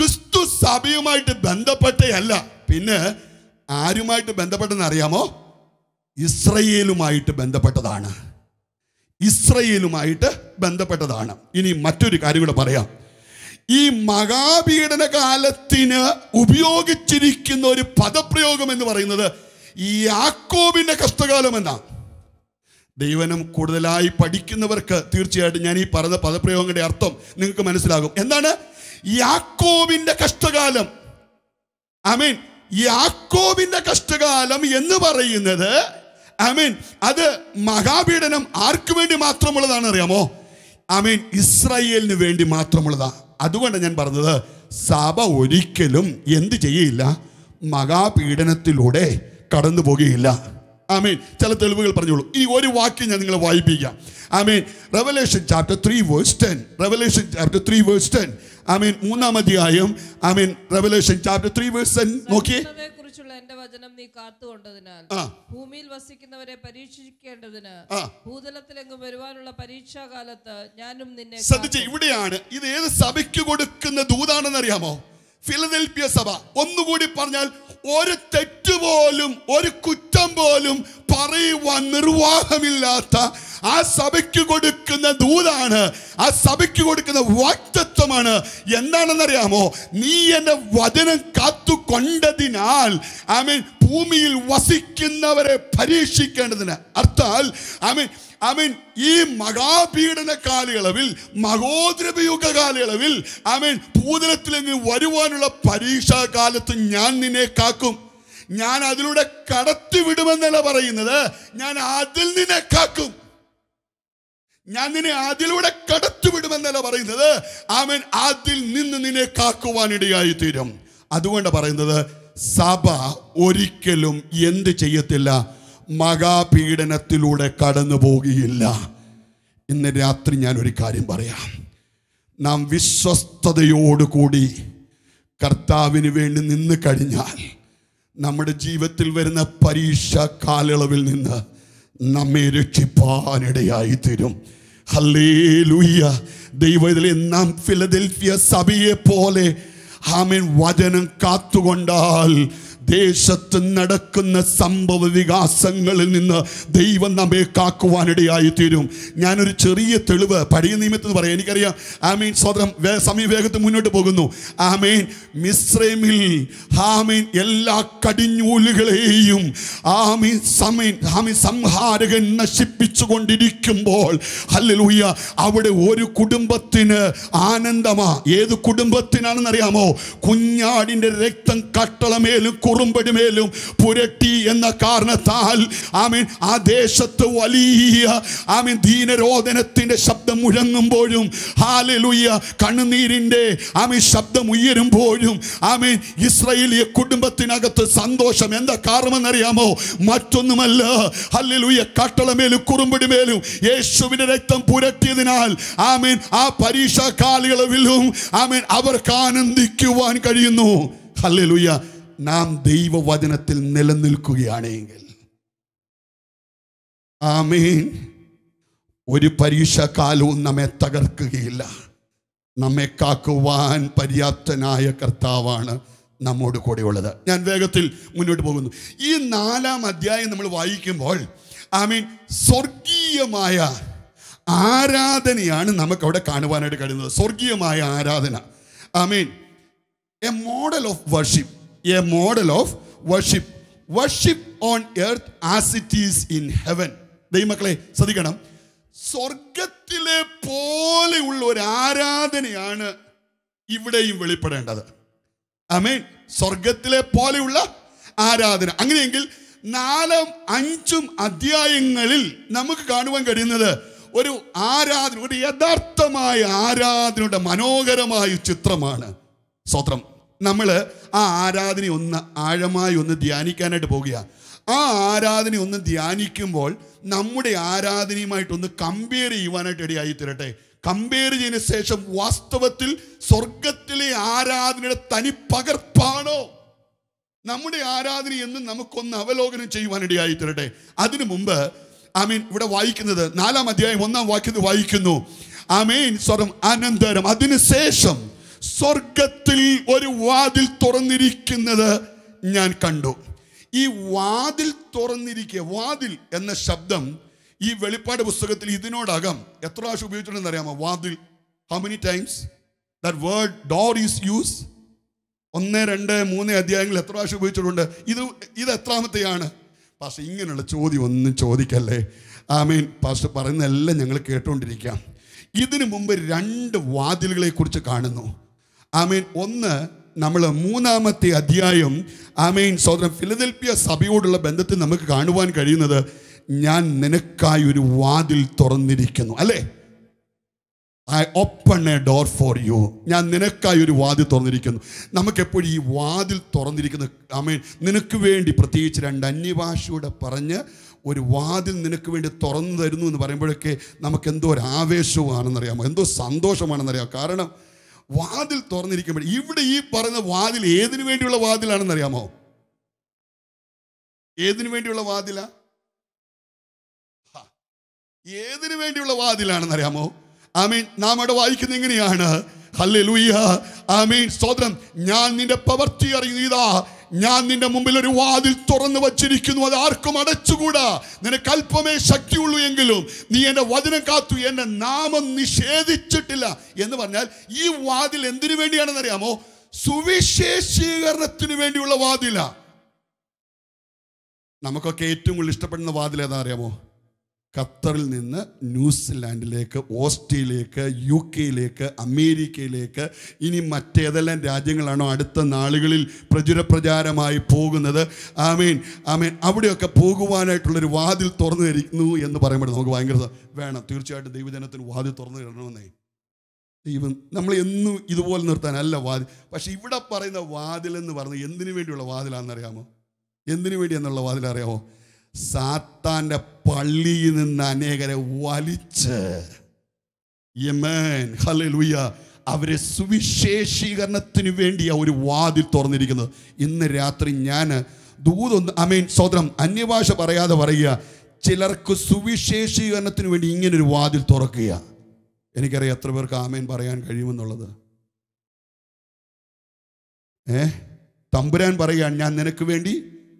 ക്രിസ്തു സഭയുമായിട്ട് ബന്ധപ്പെട്ടയല്ല പിന്നെ ആരുമായിട്ട് ബന്ധപ്പെട്ടെന്ന് അറിയാമോ ഇസ്രയേലുമായിട്ട് ബന്ധപ്പെട്ടതാണ് ഇസ്രയേലുമായിട്ട് ബന്ധപ്പെട്ടതാണ് ഇനി മറ്റൊരു കാര്യം കൂടെ പറയാം ഈ മഹാപീഡന കാലത്തിന് ഉപയോഗിച്ചിരിക്കുന്ന ഒരു പദപ്രയോഗം എന്ന് പറയുന്നത് യാക്കോബിന്റെ കഷ്ടകാലം എന്നാണ് ദൈവനം കൂടുതലായി പഠിക്കുന്നവർക്ക് തീർച്ചയായിട്ടും ഞാൻ ഈ പറഞ്ഞ പദപ്രയോഗങ്ങളുടെ അർത്ഥം നിങ്ങൾക്ക് മനസ്സിലാകും എന്താണ് യാക്കോബിന്റെ കഷ്ടകാലം അമീൻ യാക്കോബിന്റെ കഷ്ടകാലം എന്ന് പറയുന്നത് അമീൻ അത് മഹാപീഡനം ആർക്ക് വേണ്ടി മാത്രമുള്ളതാണ് അറിയാമോ അമീൻ ഇസ്രായേലിന് വേണ്ടി മാത്രമുള്ളതാ അതുകൊണ്ട് ഞാൻ പറഞ്ഞത് സഭ ഒരിക്കലും എന്ത് ചെയ്യില്ല മഹാപീഡനത്തിലൂടെ കടന്നു പോകുകയില്ല ആമീൻ ചില തെളിവുകൾ പറഞ്ഞോളൂ ഈ ഒരു വാക്യം ഞാൻ നിങ്ങളെ വായിപ്പിക്കാം amen Revelation chapter three verse ten Revelation chapter three verse ten amen മൂന്നാം അധ്യായം amen Revelation chapter three verse ten നോക്കിയേ കുറിച്ചുള്ള എന്റെ വചനം നീ കാത്തുകൊണ്ടതിനാൽ ആ. ഭൂമിയിൽ വസിക്കുന്നവരെ പരീക്ഷിക്കേണ്ടതിന് ആ. ഭൂതലത്തിലെങ്ങും വരുവാനുള്ള പരീക്ഷാകാലത്ത് ഞാനും നിന്നെ ശ്രദ്ധിച്ച് കാക്കും. ഇവിടെയാണ് ഇത് ഏത് സഭയ്ക്ക് കൊടുക്കുന്ന ദൂതാണെന്ന് അറിയാമോ ഫിലദൽഫിയ സഭ ഒന്നുകൂടി പറഞ്ഞാൽ ഒരു തെറ്റ് പോലും ഒരു കുറ്റം പോലും പറയുവാൻ നിർവാഹമില്ലാത്ത ആ സഭയ്ക്ക് കൊടുക്കുന്ന ദൂതാണ് ആ സഭയ്ക്ക് കൊടുക്കുന്ന വാക്തത്വമാണ് എന്താണെന്നറിയാമോ നീ എന്റെ വചനം കാത്തു കൊണ്ടതിനാൽ ആമീൻ ഭൂമിയിൽ വസിക്കുന്നവരെ പരീക്ഷിക്കേണ്ടതിന് അർത്ഥാൽ ആമീൻ ആമീൻ ഈ മഹാപീഡന കാലയളവിൽ മഹോദ്രവയുഗ കാലയളവിൽ ആമീൻ ഭൂതലത്തിലെങ്ങ് വരുവാനുള്ള പരീക്ഷാ കാലത്ത് ഞാൻ നിന്നെ കാക്കും ഞാൻ അതിലൂടെ കടത്തിവിടുമെന്നല്ല പറയുന്നത് ഞാൻ അതിൽ നിന്നെ കാക്കും ഞാൻ നിന്നെ അതിലൂടെ കടത്തിവിടുമെന്നല്ല പറയുന്നത് ആമൻ അതിൽ നിന്ന് നിന്നെ കാക്കുവാനിടയായി തീരും അതുകൊണ്ട് പറയുന്നത് സഭ ഒരിക്കലും എന്ത് ചെയ്യത്തില്ല മഹാപീഡനത്തിലൂടെ കടന്നു പോകുകയില്ല ഇന്ന് രാത്രി ഞാൻ ഒരു കാര്യം പറയാം നാം വിശ്വസ്തയോടുകൂടി കർത്താവിന് വേണ്ടി നിന്ന് കഴിഞ്ഞാൽ നമ്മുടെ ജീവിതത്തിൽ വരുന്ന പരീക്ഷ കാലയളവിൽ നിന്ന് നമ്മെ രക്ഷിപ്പാനിടയായി തീരും ഹല്ലേലൂയ ദൈവത്തിലെ നാം ഫിലദൽഫിയ സഭയെ പോലെ ആമേൻ വചനം കാത്തുകൊണ്ടാൽ ദേശത്ത് നടക്കുന്ന സംഭവ വികാസങ്ങളിൽ നിന്ന് ദൈവം നമ്മെ കാക്കുവാനിടയായി തീരും ഞാനൊരു ചെറിയ തെളിവ് പഴയ നിയമത്തിൽ പറയാം എനിക്കറിയാം ആമീൻ സ്വതം വേ സമയ വേഗത്തിൽ മുന്നോട്ട് പോകുന്നു ആമീൻ മിശ്രമിൽ ആമീൻ എല്ലാ കടിഞ്ഞൂലുകളെയും ആമീൻ സമീൻ ആമീൻ സംഹാരകൻ നശിപ്പിച്ചു കൊണ്ടിരിക്കുമ്പോൾ ഹല്ലേലൂയ അവിടെ ഒരു കുടുംബത്തിന് ആനന്ദമാ ഏത് കുടുംബത്തിനാണെന്നറിയാമോ കുഞ്ഞാടിന്റെ രക്തം കട്ടളമേലും കുറുമ്പടിമേലും പുരട്ടി എന്ന കാരണത്താൽ ആമീൻ ആ ദേശത്ത് വലിയ ആമീൻ ദീനരോധനത്തിന്റെ ശബ്ദം മുഴങ്ങുമ്പോഴും ഹാലലുയ്യ കണ്ണുനീരിന്റെ ആമീൻ ശബ്ദം ഉയരുമ്പോഴും ആമീൻ ഇസ്രയേലിയ കുടുംബത്തിനകത്ത് സന്തോഷം എന്താ കാരണമെന്നറിയാമോ മറ്റൊന്നുമല്ല ഹല്ലേലൂയ കട്ടളമേലും കുറുമ്പടിമേലും യേശുവിന്റെ രക്തം പുരട്ടിയതിനാൽ ആമീൻ ആ പരീക്ഷാ കാലയളവിലും ആമീൻ അവർക്ക് ആനന്ദിക്കുവാൻ കഴിയുന്നു ഹല്ലേലൂയ നാം ദൈവവചനത്തിൽ നിലനിൽക്കുകയാണെങ്കിൽ ആമീൻ ഒരു പരീക്ഷാകാലവും നമ്മെ തകർക്കുകയില്ല നമ്മെ കാക്കുവാൻ പര്യാപ്തനായ കർത്താവാണ് നമ്മോട് കൂടെയുള്ളത് ഞാൻ വേഗത്തിൽ മുന്നോട്ട് പോകുന്നു ഈ നാലാം അധ്യായം നമ്മൾ വായിക്കുമ്പോൾ ആമീൻ സ്വർഗീയമായ ആരാധനയാണ് നമുക്ക് അവിടെ കാണുവാനായിട്ട് കഴിയുന്നത് സ്വർഗീയമായ ആരാധന amen a model of worship a model of worship worship on earth as it is in heaven ദൈവമക്കളെ ശ്രദ്ധിക്കണം സ്വർഗത്തിലെ പോലെയുള്ള ഒരു ആരാധനയാണ് ഇവിടെയും വെളിപ്പെടേണ്ടത് അമേൻ സ്വർഗത്തിലെ പോലെയുള്ള ആരാധന അങ്ങനെയെങ്കിൽ നാലും അഞ്ചും അധ്യായങ്ങളിൽ നമുക്ക് കാണുവാൻ കഴിയുന്നത് ഒരു ആരാധന ഒരു യഥാർത്ഥമായ ആരാധനയുടെ മനോഹരമായ ചിത്രമാണ് സ്വത്രം നമ്മൾ ആ ആരാധന ഒന്ന് ആഴമായി ഒന്ന് ധ്യാനിക്കാനായിട്ട് പോകുക ആ ആരാധന ഒന്ന് ധ്യാനിക്കുമ്പോൾ നമ്മുടെ ആരാധനയുമായിട്ടൊന്ന് കമ്പയർ ചെയ്യുവാനായിട്ട് ഇടയായി തരട്ടെ കമ്പയർ ചെയ്തതിനു ശേഷം വാസ്തവത്തിൽ സ്വർഗത്തിലെ ആരാധനയുടെ തനി പകർപ്പാണോ നമ്മുടെ ആരാധന എന്ന് നമുക്കൊന്ന് അവലോകനം ചെയ്യുവാനിടയായി തരട്ടെ അതിനു മുമ്പ് ആമീൻ ഇവിടെ വായിക്കുന്നത് നാലാം അധ്യായം ഒന്നാം വാക്യത്തിൽ വായിക്കുന്നു ആമീൻ സ്വരം അനന്തരം അതിനുശേഷം സ്വർഗത്തിൽ ഒരു വാതിൽ തുറന്നിരിക്കുന്നത് ഞാൻ കണ്ടു ഈ വാതിൽ തുറന്നിരിക്കുക വാതിൽ എന്ന ശബ്ദം ഈ വെളിപ്പാട് പുസ്തകത്തിൽ ഇതിനോടകം എത്ര പ്രാവശ്യം ഉപയോഗിച്ചിട്ടുണ്ടെന്ന് അറിയാമോ വാതിൽ how many times that word door is use ഒന്ന് രണ്ട് മൂന്ന് അധ്യായങ്ങൾ എത്ര പ്രാവശ്യം ഉപയോഗിച്ചിട്ടുണ്ട് ഇത് ഇത് എത്രാമത്തെയാണ് പാസ്റ്റർ ഇങ്ങനെയുള്ള ചോദ്യം ഒന്നും ചോദിക്കല്ലേ ആമീൻ പാസ്റ്റർ പറയുന്നതെല്ലാം ഞങ്ങൾ കേട്ടുകൊണ്ടിരിക്കാം ഇതിനു മുമ്പ് രണ്ട് വാതിലുകളെ കുറിച്ച് കാണുന്നു ആമീൻ ഒന്ന് നമ്മൾ മൂന്നാമത്തെ അധ്യായം ആമീൻ സോദരൻ ഫിലദൽഫിയ സഭയോടുള്ള ബന്ധത്തിൽ നമുക്ക് കാണുവാൻ കഴിയുന്നത് ഞാൻ നിനക്കായി ഒരു വാതിൽ തുറന്നിരിക്കുന്നു അല്ലേ I open a door for you ഞാൻ നിനക്കായി ഒരു വാതിൽ തുറന്നിരിക്കുന്നു നമുക്കെപ്പോഴും ഈ വാതിൽ തുറന്നിരിക്കുന്ന ആമേൻ നിനക്ക് വേണ്ടി പ്രത്യേകിച്ച് രണ്ട് അന്യഭാഷയോടെ പറഞ്ഞ് ഒരു വാതിൽ നിനക്ക് വേണ്ടി തുറന്നു തരുന്നു എന്ന് പറയുമ്പോഴൊക്കെ നമുക്ക് എന്തോ ഒരു ആവേശമാണെന്നറിയാമോ എന്തോ സന്തോഷമാണെന്നറിയാമോ കാരണം വാതിൽ തുറന്നിരിക്കുമ്പോൾ ഇവിടെ ഈ പറയുന്ന വാതിൽ ഏതിനു വേണ്ടിയുള്ള വാതിലാണെന്നറിയാമോ ഏതിനു വേണ്ടിയുള്ള വാതിലാ ഏതിനു വേണ്ടിയുള്ള വാതിലാണെന്നറിയാമോ ആമീൻ നാം അവിടെ വായിക്കുന്നത് എങ്ങനെയാണ് ഹല്ലേലൂയ ആമീൻ സ്തോത്രം ഞാൻ നിന്റെ പ്രവൃത്തി അറിയുന്നു ഇതാ ഞാൻ നിന്റെ മുമ്പിൽ ഒരു വാതിൽ തുറന്നു വച്ചിരിക്കുന്നു അത് ആർക്കും അടച്ചുകൂടാ നിനക്ക് അല്പമേ ശക്തിയുള്ളൂ എങ്കിലും നീ എന്റെ വചനം കാത്തു എന്റെ നാമം നിഷേധിച്ചിട്ടില്ല എന്ന് പറഞ്ഞാൽ ഈ വാതിൽ എന്തിനു വേണ്ടിയാണെന്ന് അറിയാമോ സുവിശേഷീകരണത്തിന് വേണ്ടിയുള്ള വാതില നമുക്കൊക്കെ ഏറ്റവും കൂടുതൽ ഇഷ്ടപ്പെടുന്ന വാതിൽ ഏതാ അറിയാമോ ഖത്തറിൽ നിന്ന് ന്യൂസിലാൻഡിലേക്ക് ഓസ്ട്രേലിയയിലേക്ക് യു കെയിലേക്ക് അമേരിക്കയിലേക്ക് ഇനി മറ്റേതെല്ലാം രാജ്യങ്ങളാണോ അടുത്ത നാളുകളിൽ പ്രചുര പ്രചാരമായി പോകുന്നത് ആമീൻ ആമീൻ അവിടെയൊക്കെ പോകുവാനായിട്ടുള്ളൊരു വാതിൽ തുറന്നു തരുന്നു എന്ന് പറയുമ്പോൾ നമുക്ക് ഭയങ്കര സ- വേണം തീർച്ചയായിട്ടും ദൈവജനത്തിന് വാതിൽ തുറന്നു തരണമെന്നേ ദൈവം നമ്മൾ എന്നും ഇതുപോലെ നിർത്താനല്ല വാതിൽ പക്ഷെ ഇവിടെ പറയുന്ന വാതിൽ എന്ന് പറയുന്നത് എന്തിനു വേണ്ടിയുള്ള വാതിലാണെന്നറിയാമോ എന്തിനു വേണ്ടി എന്നുള്ള വാതിൽ അറിയാമോ സാത്താന്റെ പള്ളിയിൽ നിന്ന് അനേകരെ വലിച്ച് യമേൻ ഹല്ലേലൂയ അവരെ സുവിശേഷീകരണത്തിന് വേണ്ടി ആ ഒരു വാതിൽ തുറന്നിരിക്കുന്നത് ഇന്ന് രാത്രി ഞാൻ ദൂതൊന്ന് അമേൻ സ്വതന്ത്രം അന്യഭാഷ പറയാതെ പറയുക ചിലർക്ക് സുവിശേഷീകരണത്തിന് വേണ്ടി ഇങ്ങനൊരു വാതിൽ തുറക്കുക എനിക്കറിയാം എത്ര പേർക്ക് ആമേൻ പറയാൻ കഴിയുമെന്നുള്ളത് ഏ തമ്പുരാൻ പറയുകയാണ് ഞാൻ നിനക്ക് വേണ്ടി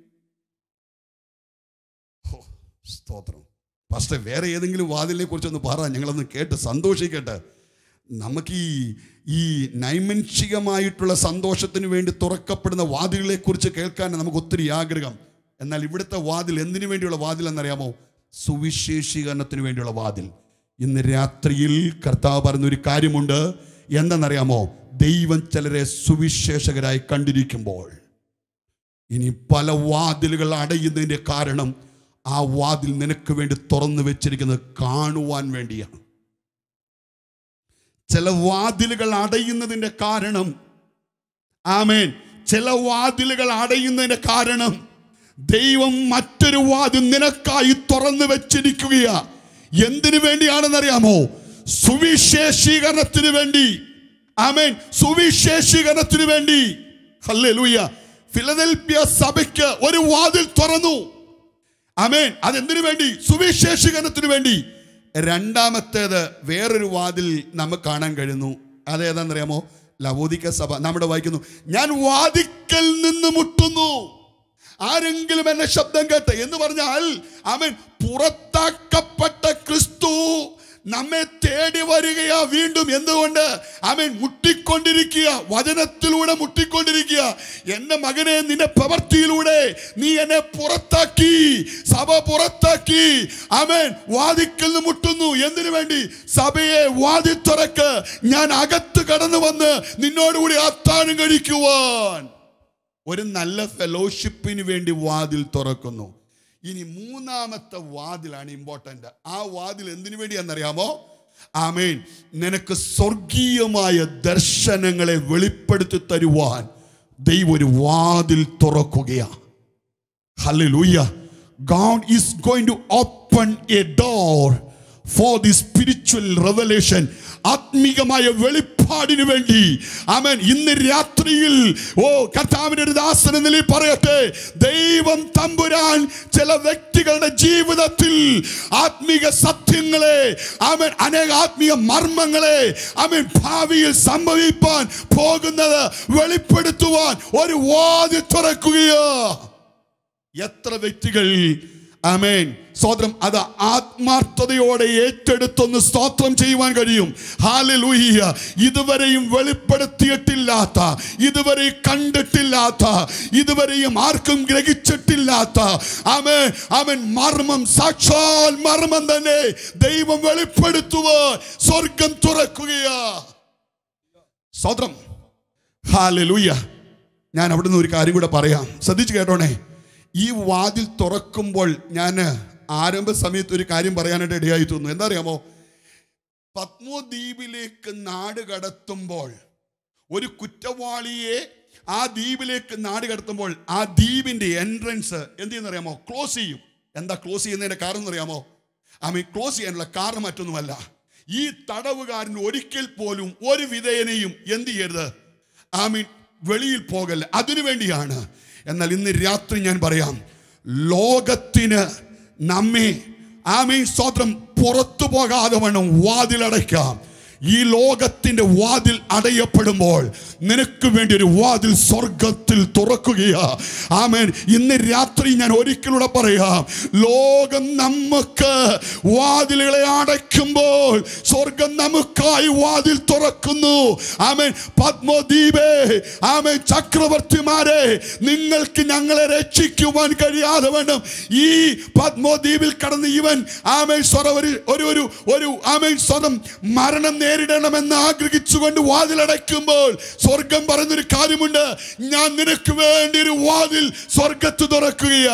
ഹോ, സ്തോത്രം പക്ഷേ വേറെ ഏതെങ്കിലും വാതിലിനെ കുറിച്ചൊന്ന് പറ ഞങ്ങളൊന്ന് കേട്ട് സന്തോഷിക്കട്ടെ നമുക്ക് ഈ ഈ നൈമൻഷികമായിട്ടുള്ള സന്തോഷത്തിന് വേണ്ടി തുറക്കപ്പെടുന്ന വാതിലുകളെ കുറിച്ച് കേൾക്കാൻ നമുക്ക് ഒത്തിരി ആഗ്രഹം എന്നാൽ ഇവിടുത്തെ വാതിൽ എന്തിനു വേണ്ടിയുള്ള വാതിൽ എന്നറിയാമോ സുവിശേഷീകരണത്തിന് വേണ്ടിയുള്ള വാതിൽ ഇന്ന് രാത്രിയിൽ കർത്താവ് പറഞ്ഞ ഒരു കാര്യമുണ്ട് എന്തെന്നറിയാമോ ദൈവം ചിലരെ സുവിശേഷകരായി കണ്ടിരിക്കുമ്പോൾ ഇനി പല വാതിലുകൾ അടയുന്നതിൻ്റെ കാരണം ആ വാതിൽ നിനക്ക് വേണ്ടി തുറന്നു വെച്ചിരിക്കുന്നത് കാണുവാൻ വേണ്ടിയാണ് ചില വാതിലുകൾ അടയുന്നതിൻ്റെ കാരണം ആമേൻ ചില വാതിലുകൾ അടയുന്നതിൻ്റെ കാരണം ദൈവം മറ്റൊരു വാതിൽ നിനക്കായി തുറന്നു വെച്ചിരിക്കുകയാ എന്തിനു വേണ്ടിയാണെന്നറിയാമോ സുവിശേഷീകരണത്തിന് വേണ്ടി ആമേൻ സുവിശേഷീകരണത്തിന് വേണ്ടി ഹല്ലേലൂയ ഫിലദൽഫിയ സഭയ്ക്ക് ഒരു വാതിൽ തുറന്നു ആമേൻ അതെന്തിനു വേണ്ടി സുവിശേഷീകരണത്തിന് വേണ്ടി രണ്ടാമത്തേത് വേറൊരു വാതിൽ നമുക്ക് കാണാൻ കഴിയുന്നു അതേതാണെന്നറിയാമോ ലവോദിക്ക സഭ നമ്മുടെ വായിക്കുന്നു ഞാൻ വാദിക്കൽ നിന്ന് മുട്ടുന്നു ആരെങ്കിലും എന്നെ ശബ്ദം കേട്ട് എന്ന് പറഞ്ഞാൽ അവൻ പുറത്താക്കപ്പെട്ട ക്രിസ്തു നമ്മെ തേടി വരികയാ വീണ്ടും എന്തുകൊണ്ട് അവൻ മുട്ടിക്കൊണ്ടിരിക്കുക വചനത്തിലൂടെ മുട്ടിക്കൊണ്ടിരിക്കുക എന്റെ മകനെ നിന്റെ പ്രവൃത്തിയിലൂടെ നീ എന്നെ പുറത്താക്കി സഭ പുറത്താക്കി അവൻ വാദിക്കൽ നിന്ന് മുട്ടുന്നു എന്തിനു വേണ്ടി സഭയെ വാതി തുറക്ക് ഞാൻ അകത്ത് കടന്നു വന്ന് നിന്നോടുകൂടി അത്താഴം കഴിക്കുവാൻ ഒരു നല്ല ഫെലോഷിപ്പിന് വേണ്ടി വാതിൽ തുറക്കുന്നു ഇനി മൂന്നാമത്തെ വാതിലാണ് ഇമ്പോർട്ടൻ്റ് ആ വാതിൽ എന്തിനു വേണ്ടിയാണെന്നറിയാമോ ആമേൻ നിനക്ക് സ്വർഗീയമായ ദർശനങ്ങളെ വെളിപ്പെടുത്തി തരുവാൻ ദൈവം ഒരു വാതിൽ തുറക്കുകയാണ് Hallelujah. God is going to open a door for the spiritual revelation. ആത്മീകമായ വെളിപ്പാട് വെളിപ്പാടിന് വേണ്ടി ആമേൻ ഇന്ന് രാത്രിയിൽ ഓ കർത്താവിന്റെ ഒരു ദാസന നിലയിൽ പറയട്ടെ ദൈവം തമ്പുരാൻ ചില വ്യക്തികളുടെ ജീവിതത്തിൽ ആത്മീക സത്യങ്ങളെ ആമേൻ അനേക ആത്മീയ മർമ്മങ്ങളെ ആമേൻ ഭാവിയിൽ സംഭവിപ്പാൻ പോകുന്നത് വെളിപ്പെടുത്തുവാൻ ഒരു വാതിൽ തുറക്കുകയോ എത്ര വ്യക്തികൾ അമേൻ സ്തോത്രം അത് ആത്മാർത്ഥതയോടെ ഏറ്റെടുത്തൊന്ന് സ്തോത്രം ചെയ്യുവാൻ കഴിയും ഹാലലൂഹിയ ഇതുവരെയും വെളിപ്പെടുത്തിയിട്ടില്ലാത്ത ഇതുവരെ കണ്ടിട്ടില്ലാത്ത ഇതുവരെയും ആർക്കും ഗ്രഹിച്ചിട്ടില്ലാത്ത ആമേൻ ആമേൻ മർമ്മം സാക്ഷാൽ മർമ്മം തന്നെ ദൈവം വെളിപ്പെടുത്തുവാൻ സ്വർഗം തുറക്കുകയാ സ്തോത്രം ഹാലലൂയ ഞാൻ അവിടുന്ന് ഒരു കാര്യം കൂടെ പറയാം ശ്രദ്ധിച്ചു കേട്ടോണേ ഈ വാതിൽ തുറക്കുമ്പോൾ ഞാൻ ആരംഭ സമയത്ത് ഒരു കാര്യം പറയാനായിട്ട് ഇടയായി തോന്നുന്നു എന്താ അറിയാമോ പത്മോദ്വീപിലേക്ക് നാട് കടത്തുമ്പോൾ ഒരു കുറ്റവാളിയെ ആ ദ്വീപിലേക്ക് നാട് കടത്തുമ്പോൾ ആ ദ്വീപിന്റെ എൻട്രൻസ് എന്ത് ചെയ്യുന്നറിയാമോ ക്ലോസ് ചെയ്യും എന്താ ക്ലോസ് ചെയ്യുന്നതിന്റെ കാരണം എന്നറിയാമോ ഐ മീൻ ക്ലോസ് ചെയ്യാനുള്ള കാരണം മറ്റൊന്നുമല്ല ഈ തടവുകാരൻ ഒരിക്കൽ പോലും ഒരു വിധേയനെയും എന്ത് ചെയ്യരുത് ഐ മീൻ വെളിയിൽ പോകല്ല അതിനു വേണ്ടിയാണ് എന്നാൽ ഇന്ന് രാത്രി ഞാൻ പറയാം ലോകത്തിന് നമ്മെ ആമീൻ സ്വത്രം പുറത്തു പോകാതെ വേണം വാതിലടയ്ക്കാം ഈ ലോകത്തിന്റെ വാതിൽ അടയപ്പെടുമ്പോൾ നിനക്ക് വേണ്ടി ഒരു വാതിൽ സ്വർഗത്തിൽ തുറക്കുകയാ ആമേൻ ഇന്ന് രാത്രി ഞാൻ ഒരിക്കലൂടെ പറയാം ലോകം നമുക്ക് വാതിലുകളെ അടയ്ക്കുമ്പോൾ സ്വർഗം നമുക്കായി വാതിൽ തുറക്കുന്നു ആമേൻ പത്മദ്വീപേ ആമേൻ ചക്രവർത്തിമാരെ നിങ്ങൾക്ക് ഞങ്ങളെ രക്ഷിക്കുവാൻ കഴിയാതെ വേണം ഈ പത്മദ്വീപിൽ കടന്ന് ഇവൻ ആമേൻ സ്വറ ഒരു ഒരു ഒരു ഒരു ആമേൻ സ്വതം മരണം നേരിടണമെന്ന് ആഗ്രഹിച്ചുകൊണ്ട് വാതിലടയ്ക്കുമ്പോൾ സ്വർഗം പറയുന്നൊരു കാര്യമുണ്ട് ഞാൻ നിനക്ക് വേണ്ടി ഒരു വാതിൽ സ്വർഗത്ത് തുറക്കുകയാ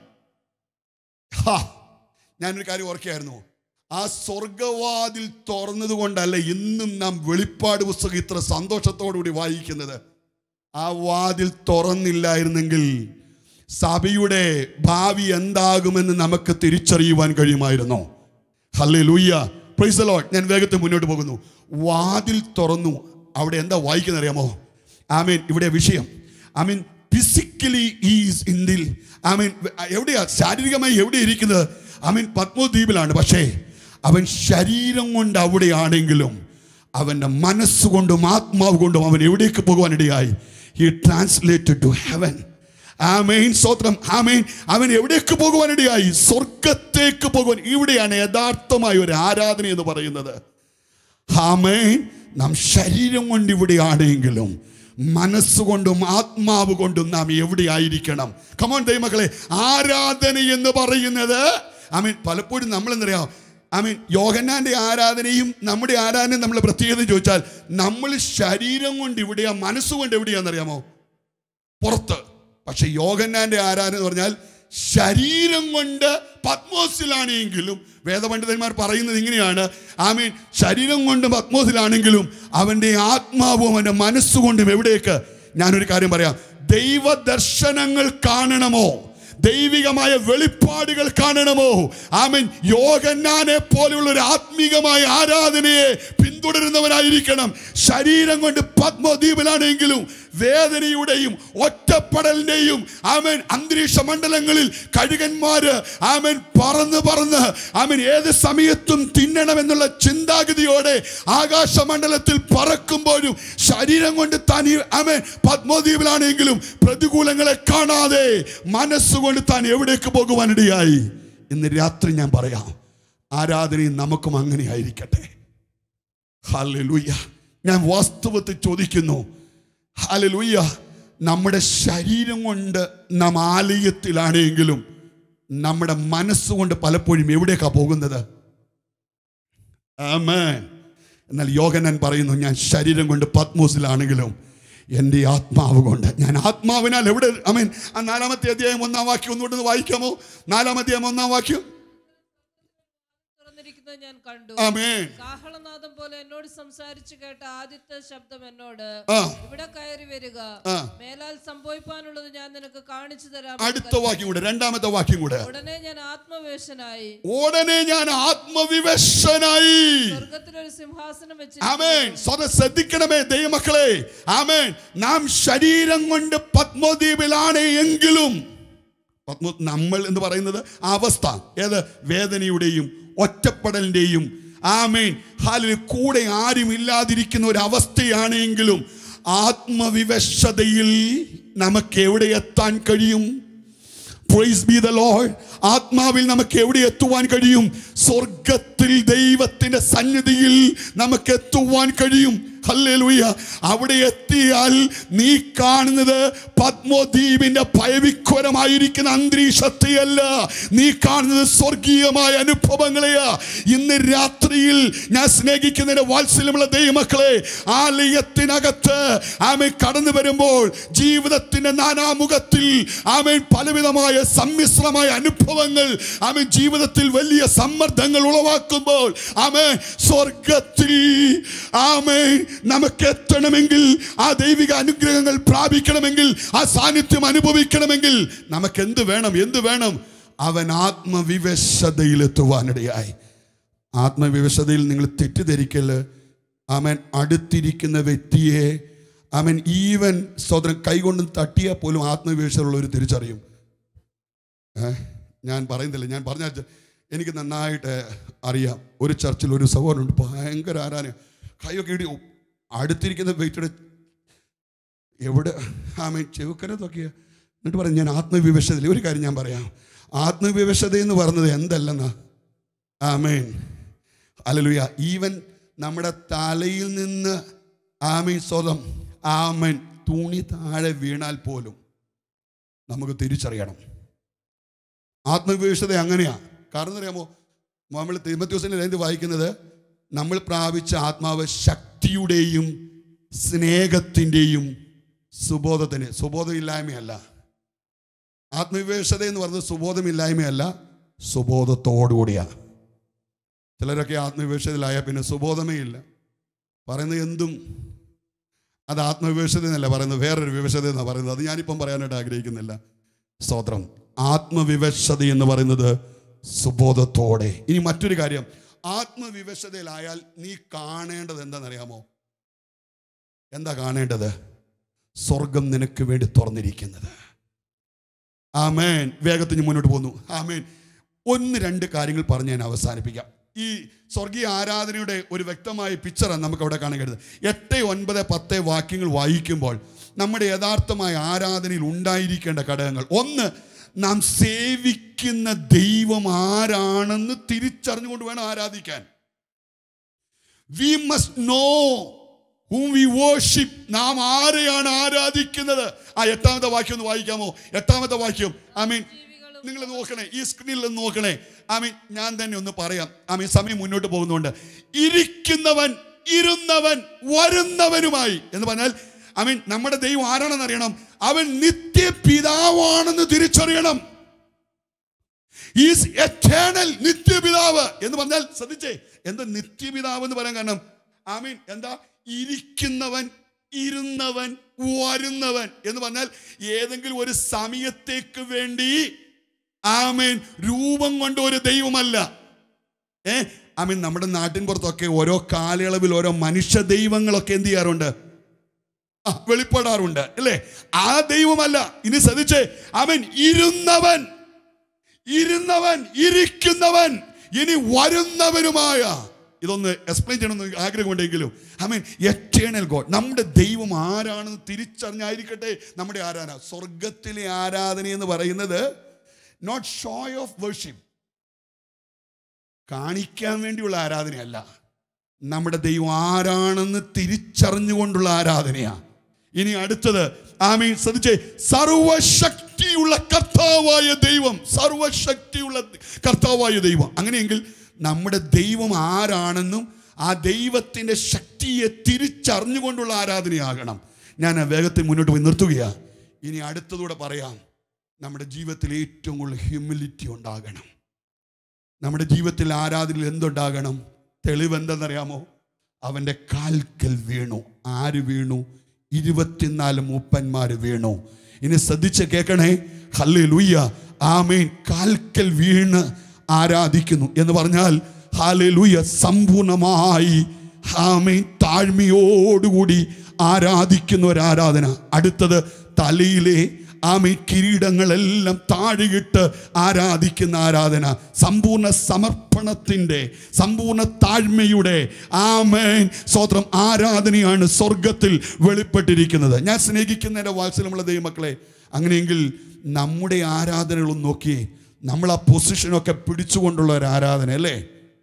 ഹാ, ഞാനൊരു കാര്യം ഓർക്കുകയായിരുന്നു ആ സ്വർഗവാതിൽ തുറന്നത് കൊണ്ടല്ല ഇന്നും നാം വെളിപ്പാട് പുസ്തകം ഇത്ര സന്തോഷത്തോടുകൂടി വായിക്കുന്നത് ആ വാതിൽ തുറന്നില്ലായിരുന്നെങ്കിൽ സഭയുടെ ഭാവി എന്താകുമെന്ന് നമുക്ക് തിരിച്ചറിയുവാൻ കഴിയുമായിരുന്നോ ഹല്ലേ ലൂയ്യ പ്രൈസ് ലോഡ് ഞാൻ വേഗത്തിൽ മുന്നോട്ട് പോകുന്നു വാതിൽ തുറന്നു അവിടെ എന്താ വായിക്കുന്ന അറിയാമോ ഐ മീൻ ഇവിടെ വിഷയം ഐ മീൻ ഫിസിക്കലി ഈസ് ഇന്ത്യയിൽ ഐ മീൻ എവിടെയാ ശാരീരികമായി എവിടെ ഇരിക്കുന്നത് ഐ മീൻ പത്മദ്വീപിലാണ് പക്ഷേ അവൻ ശരീരം കൊണ്ട് അവിടെയാണെങ്കിലും അവൻ്റെ മനസ്സുകൊണ്ടും ആത്മാവ് കൊണ്ടും അവൻ എവിടേക്ക് പോകുവാനിടയായി he translated to heaven amen സ്തോത്രം ആമേൻ അവൻ എവിടേക്ക് പോകുവാനിടയായി സ്വർഗത്തേക്ക് പോകുവാൻ ഇവിടെയാണ് യഥാർത്ഥമായ ഒരു ആരാധന എന്ന് പറയുന്നത് ആമേൻ നാം ശരീരം കൊണ്ട് ഇവിടെയാണെങ്കിലും മനസ്സുകൊണ്ടും ആത്മാവ് കൊണ്ടും നാം എവിടെയായിരിക്കണം കമോൺ ദൈവമക്കളെ ആരാധന എന്ന് പറയുന്നത് ഐ മീൻ പലപ്പോഴും നമ്മൾ എന്തറിയാം ഐ മീൻ യോഹന്നാന്റെ ആരാധനയും നമ്മുടെ ആരാധനയും നമ്മൾ പ്രത്യേകത ചോദിച്ചാൽ നമ്മൾ ശരീരം കൊണ്ട് ഇവിടെയാ മനസ്സുകൊണ്ട് എവിടെയാണെന്നറിയാമോ പുറത്ത് പക്ഷെ യോഗന്നാന്റെ ആരാധന എന്ന് പറഞ്ഞാൽ ശരീരം കൊണ്ട് പത്മോസിലാണെങ്കിലും വേദപണ്ഡിതന്മാർ പറയുന്നത് ഇങ്ങനെയാണ് ആമീൻ ശരീരം കൊണ്ട് പത്മോസിലാണെങ്കിലും അവൻ്റെ ആത്മാവും അവൻ്റെ മനസ്സുകൊണ്ടും എവിടേക്ക് ഞാനൊരു കാര്യം പറയാം ദൈവ ദർശനങ്ങൾ കാണണമോ ദൈവികമായ വെളിപ്പാടുകൾ കാണണമോ ആമൻ യോഗന്നാനെ പോലെയുള്ള ഒരു ആത്മീകമായ ആരാധനയെ പിന്തുടരുന്നവനായിരിക്കണം ശരീരം കൊണ്ട് പത്മദ്വീപിലാണെങ്കിലും വേദനയുടെയും ഒറ്റപ്പെടലിന്റെയും ആമൻ അന്തരീക്ഷ മണ്ഡലങ്ങളിൽ കഴുകന്മാര് ആമൻ പറന്ന് പറന്ന് ആമൻ ഏത് സമയത്തും തിന്നണമെന്നുള്ള ചിന്താഗതിയോടെ ആകാശമണ്ഡലത്തിൽ പറക്കുമ്പോഴും ശരീരം കൊണ്ട് താൻ ഈ ആമൻ പത്മദ്വീപിലാണെങ്കിലും പ്രതികൂലങ്ങളെ കാണാതെ മനസ്സുകൊണ്ട് താൻ എവിടേക്ക് പോകുവാനിടയായി ഇന്ന് രാത്രി ഞാൻ പറയാം ആരാധനയും നമുക്കും അങ്ങനെ ആയിരിക്കട്ടെ ഹല്ലേലൂയ ഞാൻ വാസ്തവത്തിൽ ചോദിക്കുന്നു ഹല്ലേലൂയ നമ്മുടെ ശരീരം കൊണ്ട് നാം ആലയത്തിലാണെങ്കിലും നമ്മുടെ മനസ്സുകൊണ്ട് പലപ്പോഴും എവിടേക്കാ പോകുന്നത് ആമേൻ എന്നാൽ യോഗനൻ പറയുന്നു ഞാൻ ശരീരം കൊണ്ട് പത്മോസിലാണെങ്കിലും എൻ്റെ ആത്മാവ് കൊണ്ട് ഞാൻ ആത്മാവിനാൽ എവിടെ അമേൻ ആ നാലാമത്തെ അധ്യായം ഒന്നാം വാക്യം ഒന്നുകൊണ്ടൊന്ന് വായിക്കാമോ നാലാമത്തെ അധ്യായം ഒന്നാം വാക്യം തുറന്നിരിക്കുന്ന നിൽക്കുന്നത് ഞാൻ കണ്ടു ആമേൻ കാഹളനാദം പോലെ എന്നോട് സംസാരിച്ചു കേട്ട ആദ്യത്തെ ശബ്ദം എന്നോട് ആ ഇവിടെ കയറി വരിക ആ. മേലാൽ സംഭവിപ്പാനുള്ളത് ഞാൻ നിനക്ക് കാണിച്ചു തരാം അടുത്ത വാക്യം കൂടെ രണ്ടാമത്തെ വാക്യം കൂടെ ഉടനെ ഞാൻ ആത്മവേശനായി ഉടനെ ഞാൻ ആത്മവിവശനായി സ്വർഗത്തിലൊരു സിംഹാസനം വെച്ച് ആമേൻ സ്വത ശ്രദ്ധിക്കണമേ ദൈവമക്കളെ ആമേൻ നാം ശരീരം കൊണ്ട് പത്മദ്വീപിലാണ് എങ്കിലും പത്മ നമ്മൾ എന്ന് പറയുന്നത് ആ അവസ്ഥ ഏത് വേദനയുടെയും ഒറ്റപ്പെടലിന്റെയും ആമേൻ ഹാലിൽ കൂടെ ആരും ഇല്ലാതിരിക്കുന്ന ഒരു അവസ്ഥയാണെങ്കിലും ആത്മവിവശതയിൽ നമുക്ക് എവിടെ എത്താൻ കഴിയും പ്രൈസ് ബി ദ ലോർഡ് ആത്മാവിൽ നമുക്ക് എവിടെ എത്തുവാൻ കഴിയും സ്വർഗത്തിൽ ദൈവത്തിന്റെ സന്നിധിയിൽ നമുക്ക് എത്തുവാൻ കഴിയും ഹല്ലേലൂയ അവിടെ എത്തിയാൽ നീ കാണുന്നത് പത്മദ്വീപിന്റെ ഭയവിക്വരമായിരിക്കുന്ന അന്തരീക്ഷത്തെയല്ല നീ കാണുന്നത് സ്വർഗീയമായ അനുഭവങ്ങളെയാ ഇന്ന് രാത്രിയിൽ ഞാൻ സ്നേഹിക്കുന്നതിന്റെ വാത്സല്യമുള്ള ദൈവമക്കളെ ആലയത്തിനകത്ത് ആമെ കടന്നു വരുമ്പോൾ ജീവിതത്തിന്റെ നാനാമുഖത്തിൽ ആമേ പലവിധമായ സമ്മിശ്രമായ അനുഭവങ്ങൾ ആമേ ജീവിതത്തിൽ വലിയ സമ്മർദ്ദങ്ങൾ ഉളവാക്കുമ്പോൾ ആമേ സ്വർഗത്തിൽ ആമേ നമുക്ക് എത്തണമെങ്കിൽ ആ ദൈവിക അനുഗ്രഹങ്ങൾ പ്രാപിക്കണമെങ്കിൽ ആ സാന്നിധ്യം അനുഭവിക്കണമെങ്കിൽ നമുക്ക് എന്ത് വേണം എന്ത് വേണം അവൻ ആത്മവിവശതയിലെത്തുവാനിടയായി ആത്മവിവശതയിൽ നിങ്ങൾ തെറ്റിദ്ധരിക്കല് അവൻ അടുത്തിരിക്കുന്ന വ്യക്തിയെ അവൻ ഈവൻ സ്വതന്ത്രം കൈകൊണ്ട് തട്ടിയാൽ പോലും ആത്മവിവശതയുള്ള ഒരു തിരിച്ചറിയും ഏ? ഞാൻ പറയുന്നില്ല ഞാൻ പറഞ്ഞ എനിക്ക് നന്നായിട്ട് അറിയാം ഒരു ചർച്ചിൽ ഒരു സഹോദരനുണ്ട് ഭയങ്കര ആരാധന കൈയൊക്കെ ഇടി അടുത്തിരിക്കുന്ന വ്യക്തിയുടെ എവിടെ ആമേൻ ചെവുക്കരത്തൊക്കെയാ എന്നിട്ട് പറയും ഞാൻ ആത്മവിവശതയിൽ ഒരു കാര്യം ഞാൻ പറയാം ആത്മവിവശത എന്ന് പറയുന്നത് എന്തല്ലെന്നാ ആമേൻ അല്ലലുയ ഈവൻ നമ്മുടെ തലയിൽ നിന്ന് ആമേൻ സ്വതം ആമേൻ തുണി താഴെ വീണാൽ പോലും നമുക്ക് തിരിച്ചറിയണം ആത്മവിവശത അങ്ങനെയാ കാരണം അറിയാമോ നമ്മൾ തിമത്യോസിന്റെ ലേന്ത് വായിക്കുന്നത് നമ്മൾ പ്രാപിച്ച ആത്മാവ് ശക്തിയുടെയും സ്നേഹത്തിൻ്റെയും സുബോധത്തിന് സുബോധമില്ലായ്മയല്ല ആത്മവിവശത എന്ന് പറയുന്നത് സുബോധമില്ലായ്മയല്ല സുബോധത്തോടുകൂടിയാണ് ചിലരൊക്കെ ആത്മവിവശതയിലായ പിന്നെ സുബോധമേ ഇല്ല പറയുന്നത് എന്തും അത് ആത്മവിവശത എന്നല്ല പറയുന്നത് വേറൊരു വിവശത എന്നാണ് പറയുന്നത് അത് ഞാനിപ്പം പറയാനായിട്ട് ആഗ്രഹിക്കുന്നില്ല സ്തോത്രം ആത്മവിവശത എന്ന് പറയുന്നത് സുബോധത്തോടെ ഇനി മറ്റൊരു കാര്യം ആത്മവിവശതയിലായാൽ നീ കാണേണ്ടത് എന്താണെന്നറിയാമോ എന്താ കാണേണ്ടത് സ്വർഗം നിനക്ക് വേണ്ടി തുറന്നിരിക്കുന്നത് ആമേൻ വേഗത്തിന് മുന്നോട്ട് പോന്നു ആമേൻ ഒന്ന് രണ്ട് കാര്യങ്ങൾ പറഞ്ഞ് ഞാൻ അവസാനിപ്പിക്കാം ഈ സ്വർഗീയ ആരാധനയുടെ ഒരു വ്യക്തമായ പിക്ചറാണ് നമുക്ക് അവിടെ കാണാൻ കഴിയുന്നത് എട്ട് ഒൻപത് പത്ത് വാക്യങ്ങൾ വായിക്കുമ്പോൾ നമ്മുടെ യഥാർത്ഥമായ ആരാധനയിൽ ഉണ്ടായിരിക്കേണ്ട ഘടകങ്ങൾ ഒന്ന് നാം സേവിക്കുന്ന ദൈവം ആരാണെന്ന് തിരിച്ചറിഞ്ഞുകൊണ്ട് വേണം ആരാധിക്കാൻ we must know whom we worship നാം ആരെയാണ് ആരാധിക്കുന്നത് ആ എട്ടാമത്തെ വാക്യം ഒന്ന് വായിക്കാമോ എട്ടാമത്തെ വാക്യം ഐ മീൻ ജീവികളും നിങ്ങൾ നോക്കണേ ഈ സ്ക്രീനിൽ ഒന്ന് നോക്കണേ ആമീൻ ഞാൻ തന്നെ ഒന്ന് പറയാം ആമീൻ സമയം മുന്നോട്ട് പോകുന്നുണ്ട് ഇരിക്കുന്നവൻ ഇരുന്നവൻ വരുന്നവനുമായി എന്ന് പറഞ്ഞാൽ ആമീൻ നമ്മുടെ ദൈവം ആരാണെന്ന് അറിയണം അവൻ നിത്യപിതാവാണെന്ന് തിരിച്ചറിയണം ഈസ് എറ്റേണൽ നിത്യപിതാവ് എന്ന് പറഞ്ഞാൽ ശ്രദ്ധിച്ചേ എന്താ നിത്യപിതാവ് എന്ന് പറയാൻ കാരണം ആമീൻ എന്താ ഇരിക്കുന്നവൻ ഇരുന്നവൻ വരുന്നവൻ എന്ന് പറഞ്ഞാൽ ഏതെങ്കിലും ഒരു സമയത്തേക്ക് വേണ്ടി ആമീൻ രൂപം കൊണ്ട് ഒരു ദൈവമല്ല ഏ ആമീൻ നമ്മുടെ നാട്ടിൻ പുറത്തൊക്കെ ഓരോ കാലയളവിൽ ഓരോ മനുഷ്യ ദൈവങ്ങളൊക്കെ എന്ത് ചെയ്യാറുണ്ട് ആ, വെളിപ്പെടാറുണ്ട് അല്ലേ ആ ദൈവമല്ല ഇനി ശ്രദ്ധിച്ചേ അവൻ ഇരുന്നവൻ ഇരുന്നവൻ ഇരിക്കുന്നവൻ ഇനി വരുന്നവനുമായ ഇതൊന്ന് എക്സ്പ്ലെയിൻ ചെയ്യണമെന്ന് ആഗ്രഹമുണ്ടെങ്കിലും ഐ മീൻ എറ്റേണൽ ഗോഡ് നമ്മുടെ ദൈവം ആരാണെന്ന് തിരിച്ചറിഞ്ഞായിരിക്കട്ടെ നമ്മുടെ ആരാധന സ്വർഗത്തിലെ ആരാധന എന്ന് പറയുന്നത് നോട്ട് ഷോ ഓഫ് വർഷിപ്പ് കാണിക്കാൻ വേണ്ടിയുള്ള ആരാധനയല്ല നമ്മുടെ ദൈവം ആരാണെന്ന് തിരിച്ചറിഞ്ഞുകൊണ്ടുള്ള ആരാധനയാ ഇനി അടുത്തത് ആമീൻ ശ്രദ്ധിച്ചേ സർവശക്തിയുള്ള കർത്താവായ ദൈവം സർവശക്തിയുള്ള കർത്താവായ ദൈവം അങ്ങനെയെങ്കിൽ നമ്മുടെ ദൈവം ആരാണെന്നും ആ ദൈവത്തിൻ്റെ ശക്തിയെ തിരിച്ചറിഞ്ഞുകൊണ്ടുള്ള ആരാധനയാകണം ഞാൻ ആ വേഗത്തിൽ മുന്നോട്ട് പോയി നിർത്തുകയാ ഇനി അടുത്തതൂടെ പറയാം നമ്മുടെ ജീവിതത്തിൽ ഏറ്റവും കൂടുതൽ ഹ്യൂമിലിറ്റി ഉണ്ടാകണം നമ്മുടെ ജീവിതത്തിൽ ആരാധനയിൽ എന്തുണ്ടാകണം തെളിവ് എന്തെന്നറിയാമോ അവൻ്റെ കാൽക്കൽ വീണു ആര് വീണു ഇരുപത്തിനാല് മൂപ്പന്മാർ വീണു ഇനി ശ്രദ്ധിച്ച് കേൾക്കണേ ഹല്ലേ ലൂയ്യ ആമേൻ കാൽക്കൽ വീണ് ആരാധിക്കുന്നു എന്ന് പറഞ്ഞാൽ ഹാലെ ലൂയ്യ സമ്പൂർണമായി ആമേൻ താഴ്മയോടുകൂടി ആരാധിക്കുന്ന ഒരു ആരാധന അടുത്തത് തലയിലെ ആമേ കിരീടങ്ങളെല്ലാം താഴെയിട്ട് ആരാധിക്കുന്ന ആരാധന സമ്പൂർണ്ണ സമർപ്പണത്തിൻ്റെ സമ്പൂർണ്ണ താഴ്മയുടെ ആമേൻ സ്വത്രം ആരാധനയാണ് സ്വർഗത്തിൽ വെളിപ്പെട്ടിരിക്കുന്നത് ഞാൻ സ്നേഹിക്കുന്ന എൻ്റെ വാത്സല്യമുള്ള ദൈവമക്കളെ അങ്ങനെയെങ്കിൽ നമ്മുടെ ആരാധനകളൊന്നും നോക്കിയേ നമ്മൾ ആ പൊസിഷനൊക്കെ പിടിച്ചുകൊണ്ടുള്ള ഒരു ആരാധന അല്ലേ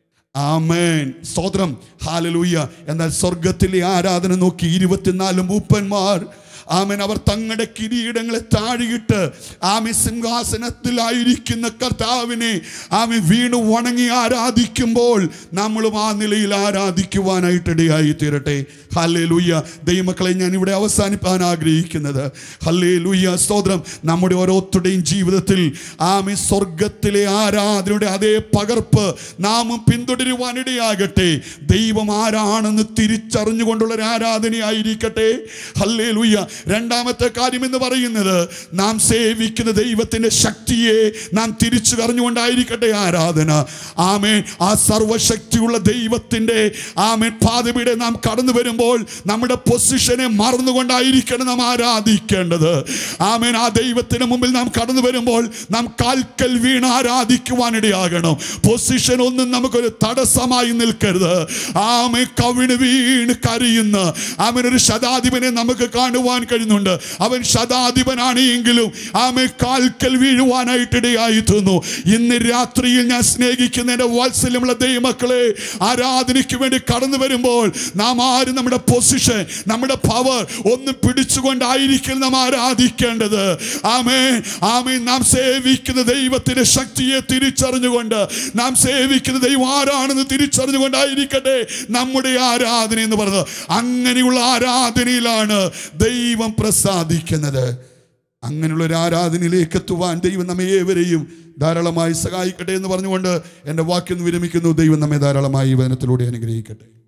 ആമേൻ സ്തോത്രം ഹാലലൂയ എന്നാൽ സ്വർഗത്തിലെ ആരാധന നോക്കി ഇരുപത്തിനാല് മൂപ്പന്മാർ ആമേൻ അവർ തങ്ങളുടെ കിരീടങ്ങളെ താഴിയിട്ട് ആമി സിംഹാസനത്തിലായിരിക്കുന്ന കർത്താവിനെ ആമി വീണു വണങ്ങി ആരാധിക്കുമ്പോൾ നമ്മളും ആ നിലയിൽ ആരാധിക്കുവാനായിട്ട് ഇടയായി തീരട്ടെ ഹല്ലേ ലൂയ്യ ദൈവമക്കളെ ഞാൻ ഇവിടെ അവസാനിപ്പാൻ ആഗ്രഹിക്കുന്നത് ഹല്ലേ ലൂയ്യ സ്തോത്രം നമ്മുടെ ഓരോരുത്തരുടെയും ജീവിതത്തിൽ ആമി സ്വർഗത്തിലെ ആരാധനയുടെ അതേ പകർപ്പ് നാമും പിന്തുടരുവാനിടയാകട്ടെ ദൈവം ആരാണെന്ന് തിരിച്ചറിഞ്ഞുകൊണ്ടുള്ള ഒരു ആരാധനയായിരിക്കട്ടെ ഹല്ലേ ലൂയ്യ രണ്ടാമത്തെ കാര്യം എന്ന് പറയുന്നത് നാം സേവിക്കുന്ന ദൈവത്തിന്റെ ശക്തിയെ നാം തിരിച്ചു കറിഞ്ഞുകൊണ്ടായിരിക്കട്ടെ ആരാധന ആമേൻ ആ സർവശക്തിയുള്ള ദൈവത്തിന്റെ ആമേൻ പാതവിടെ നാം കടന്നു വരുമ്പോൾ നമ്മുടെ പൊസിഷനെ മറന്നുകൊണ്ടായിരിക്കണം നാം ആരാധിക്കേണ്ടത് ആമേൻ ആ ദൈവത്തിന് മുമ്പിൽ നാം കടന്നു വരുമ്പോൾ നാം കാൽക്കൽ വീണ് ആരാധിക്കുവാനിടയാകണം പൊസിഷൻ ഒന്നും നമുക്കൊരു തടസ്സമായി നിൽക്കരുത് ആമേ കവിണ് വീണ് കരയുന്ന ആമൻ ഒരു ശതാധിപനെ നമുക്ക് കാണുവാൻ കഴിയുന്നുണ്ട് അവൻ ശതാധിപനാണ് എങ്കിലും ആമെ കാൽക്കൽ വീഴുവാനായിട്ട് ഇടയായി തീർന്നു ഇന്ന് രാത്രിയിൽ ഞാൻ സ്നേഹിക്കുന്ന എൻ്റെ വാത്സല്യമുള്ള ദൈവമക്കളെ ആരാധനയ്ക്ക് വേണ്ടി കടന്നു വരുമ്പോൾ നാം ആരും നമ്മുടെ പൊസിഷൻ നമ്മുടെ പവർ ഒന്ന് പിടിച്ചുകൊണ്ടായിരിക്കും നാം ആരാധിക്കേണ്ടത് ആമേ ആമേ നാം സേവിക്കുന്ന ദൈവത്തിന്റെ ശക്തിയെ തിരിച്ചറിഞ്ഞുകൊണ്ട് നാം സേവിക്കുന്ന ദൈവം ആരാണെന്ന് തിരിച്ചറിഞ്ഞുകൊണ്ടായിരിക്കട്ടെ നമ്മുടെ ആരാധന എന്ന് പറയുന്നത് അങ്ങനെയുള്ള ആരാധനയിലാണ് ദൈവം പ്രസാദിക്കുന്നത് അങ്ങനെയുള്ള ഒരു ആരാധനയിലേക്ക് എത്തുവാൻ ദൈവം നമ്മെ ഏവരെയും ധാരാളമായി സഹായിക്കട്ടെ എന്ന് പറഞ്ഞുകൊണ്ട് എൻ്റെ വാക്യം വിരമിക്കുന്നു ദൈവം നമ്മെ ധാരാളമായി ഈ വചനത്തിലൂടെ അനുഗ്രഹിക്കട്ടെ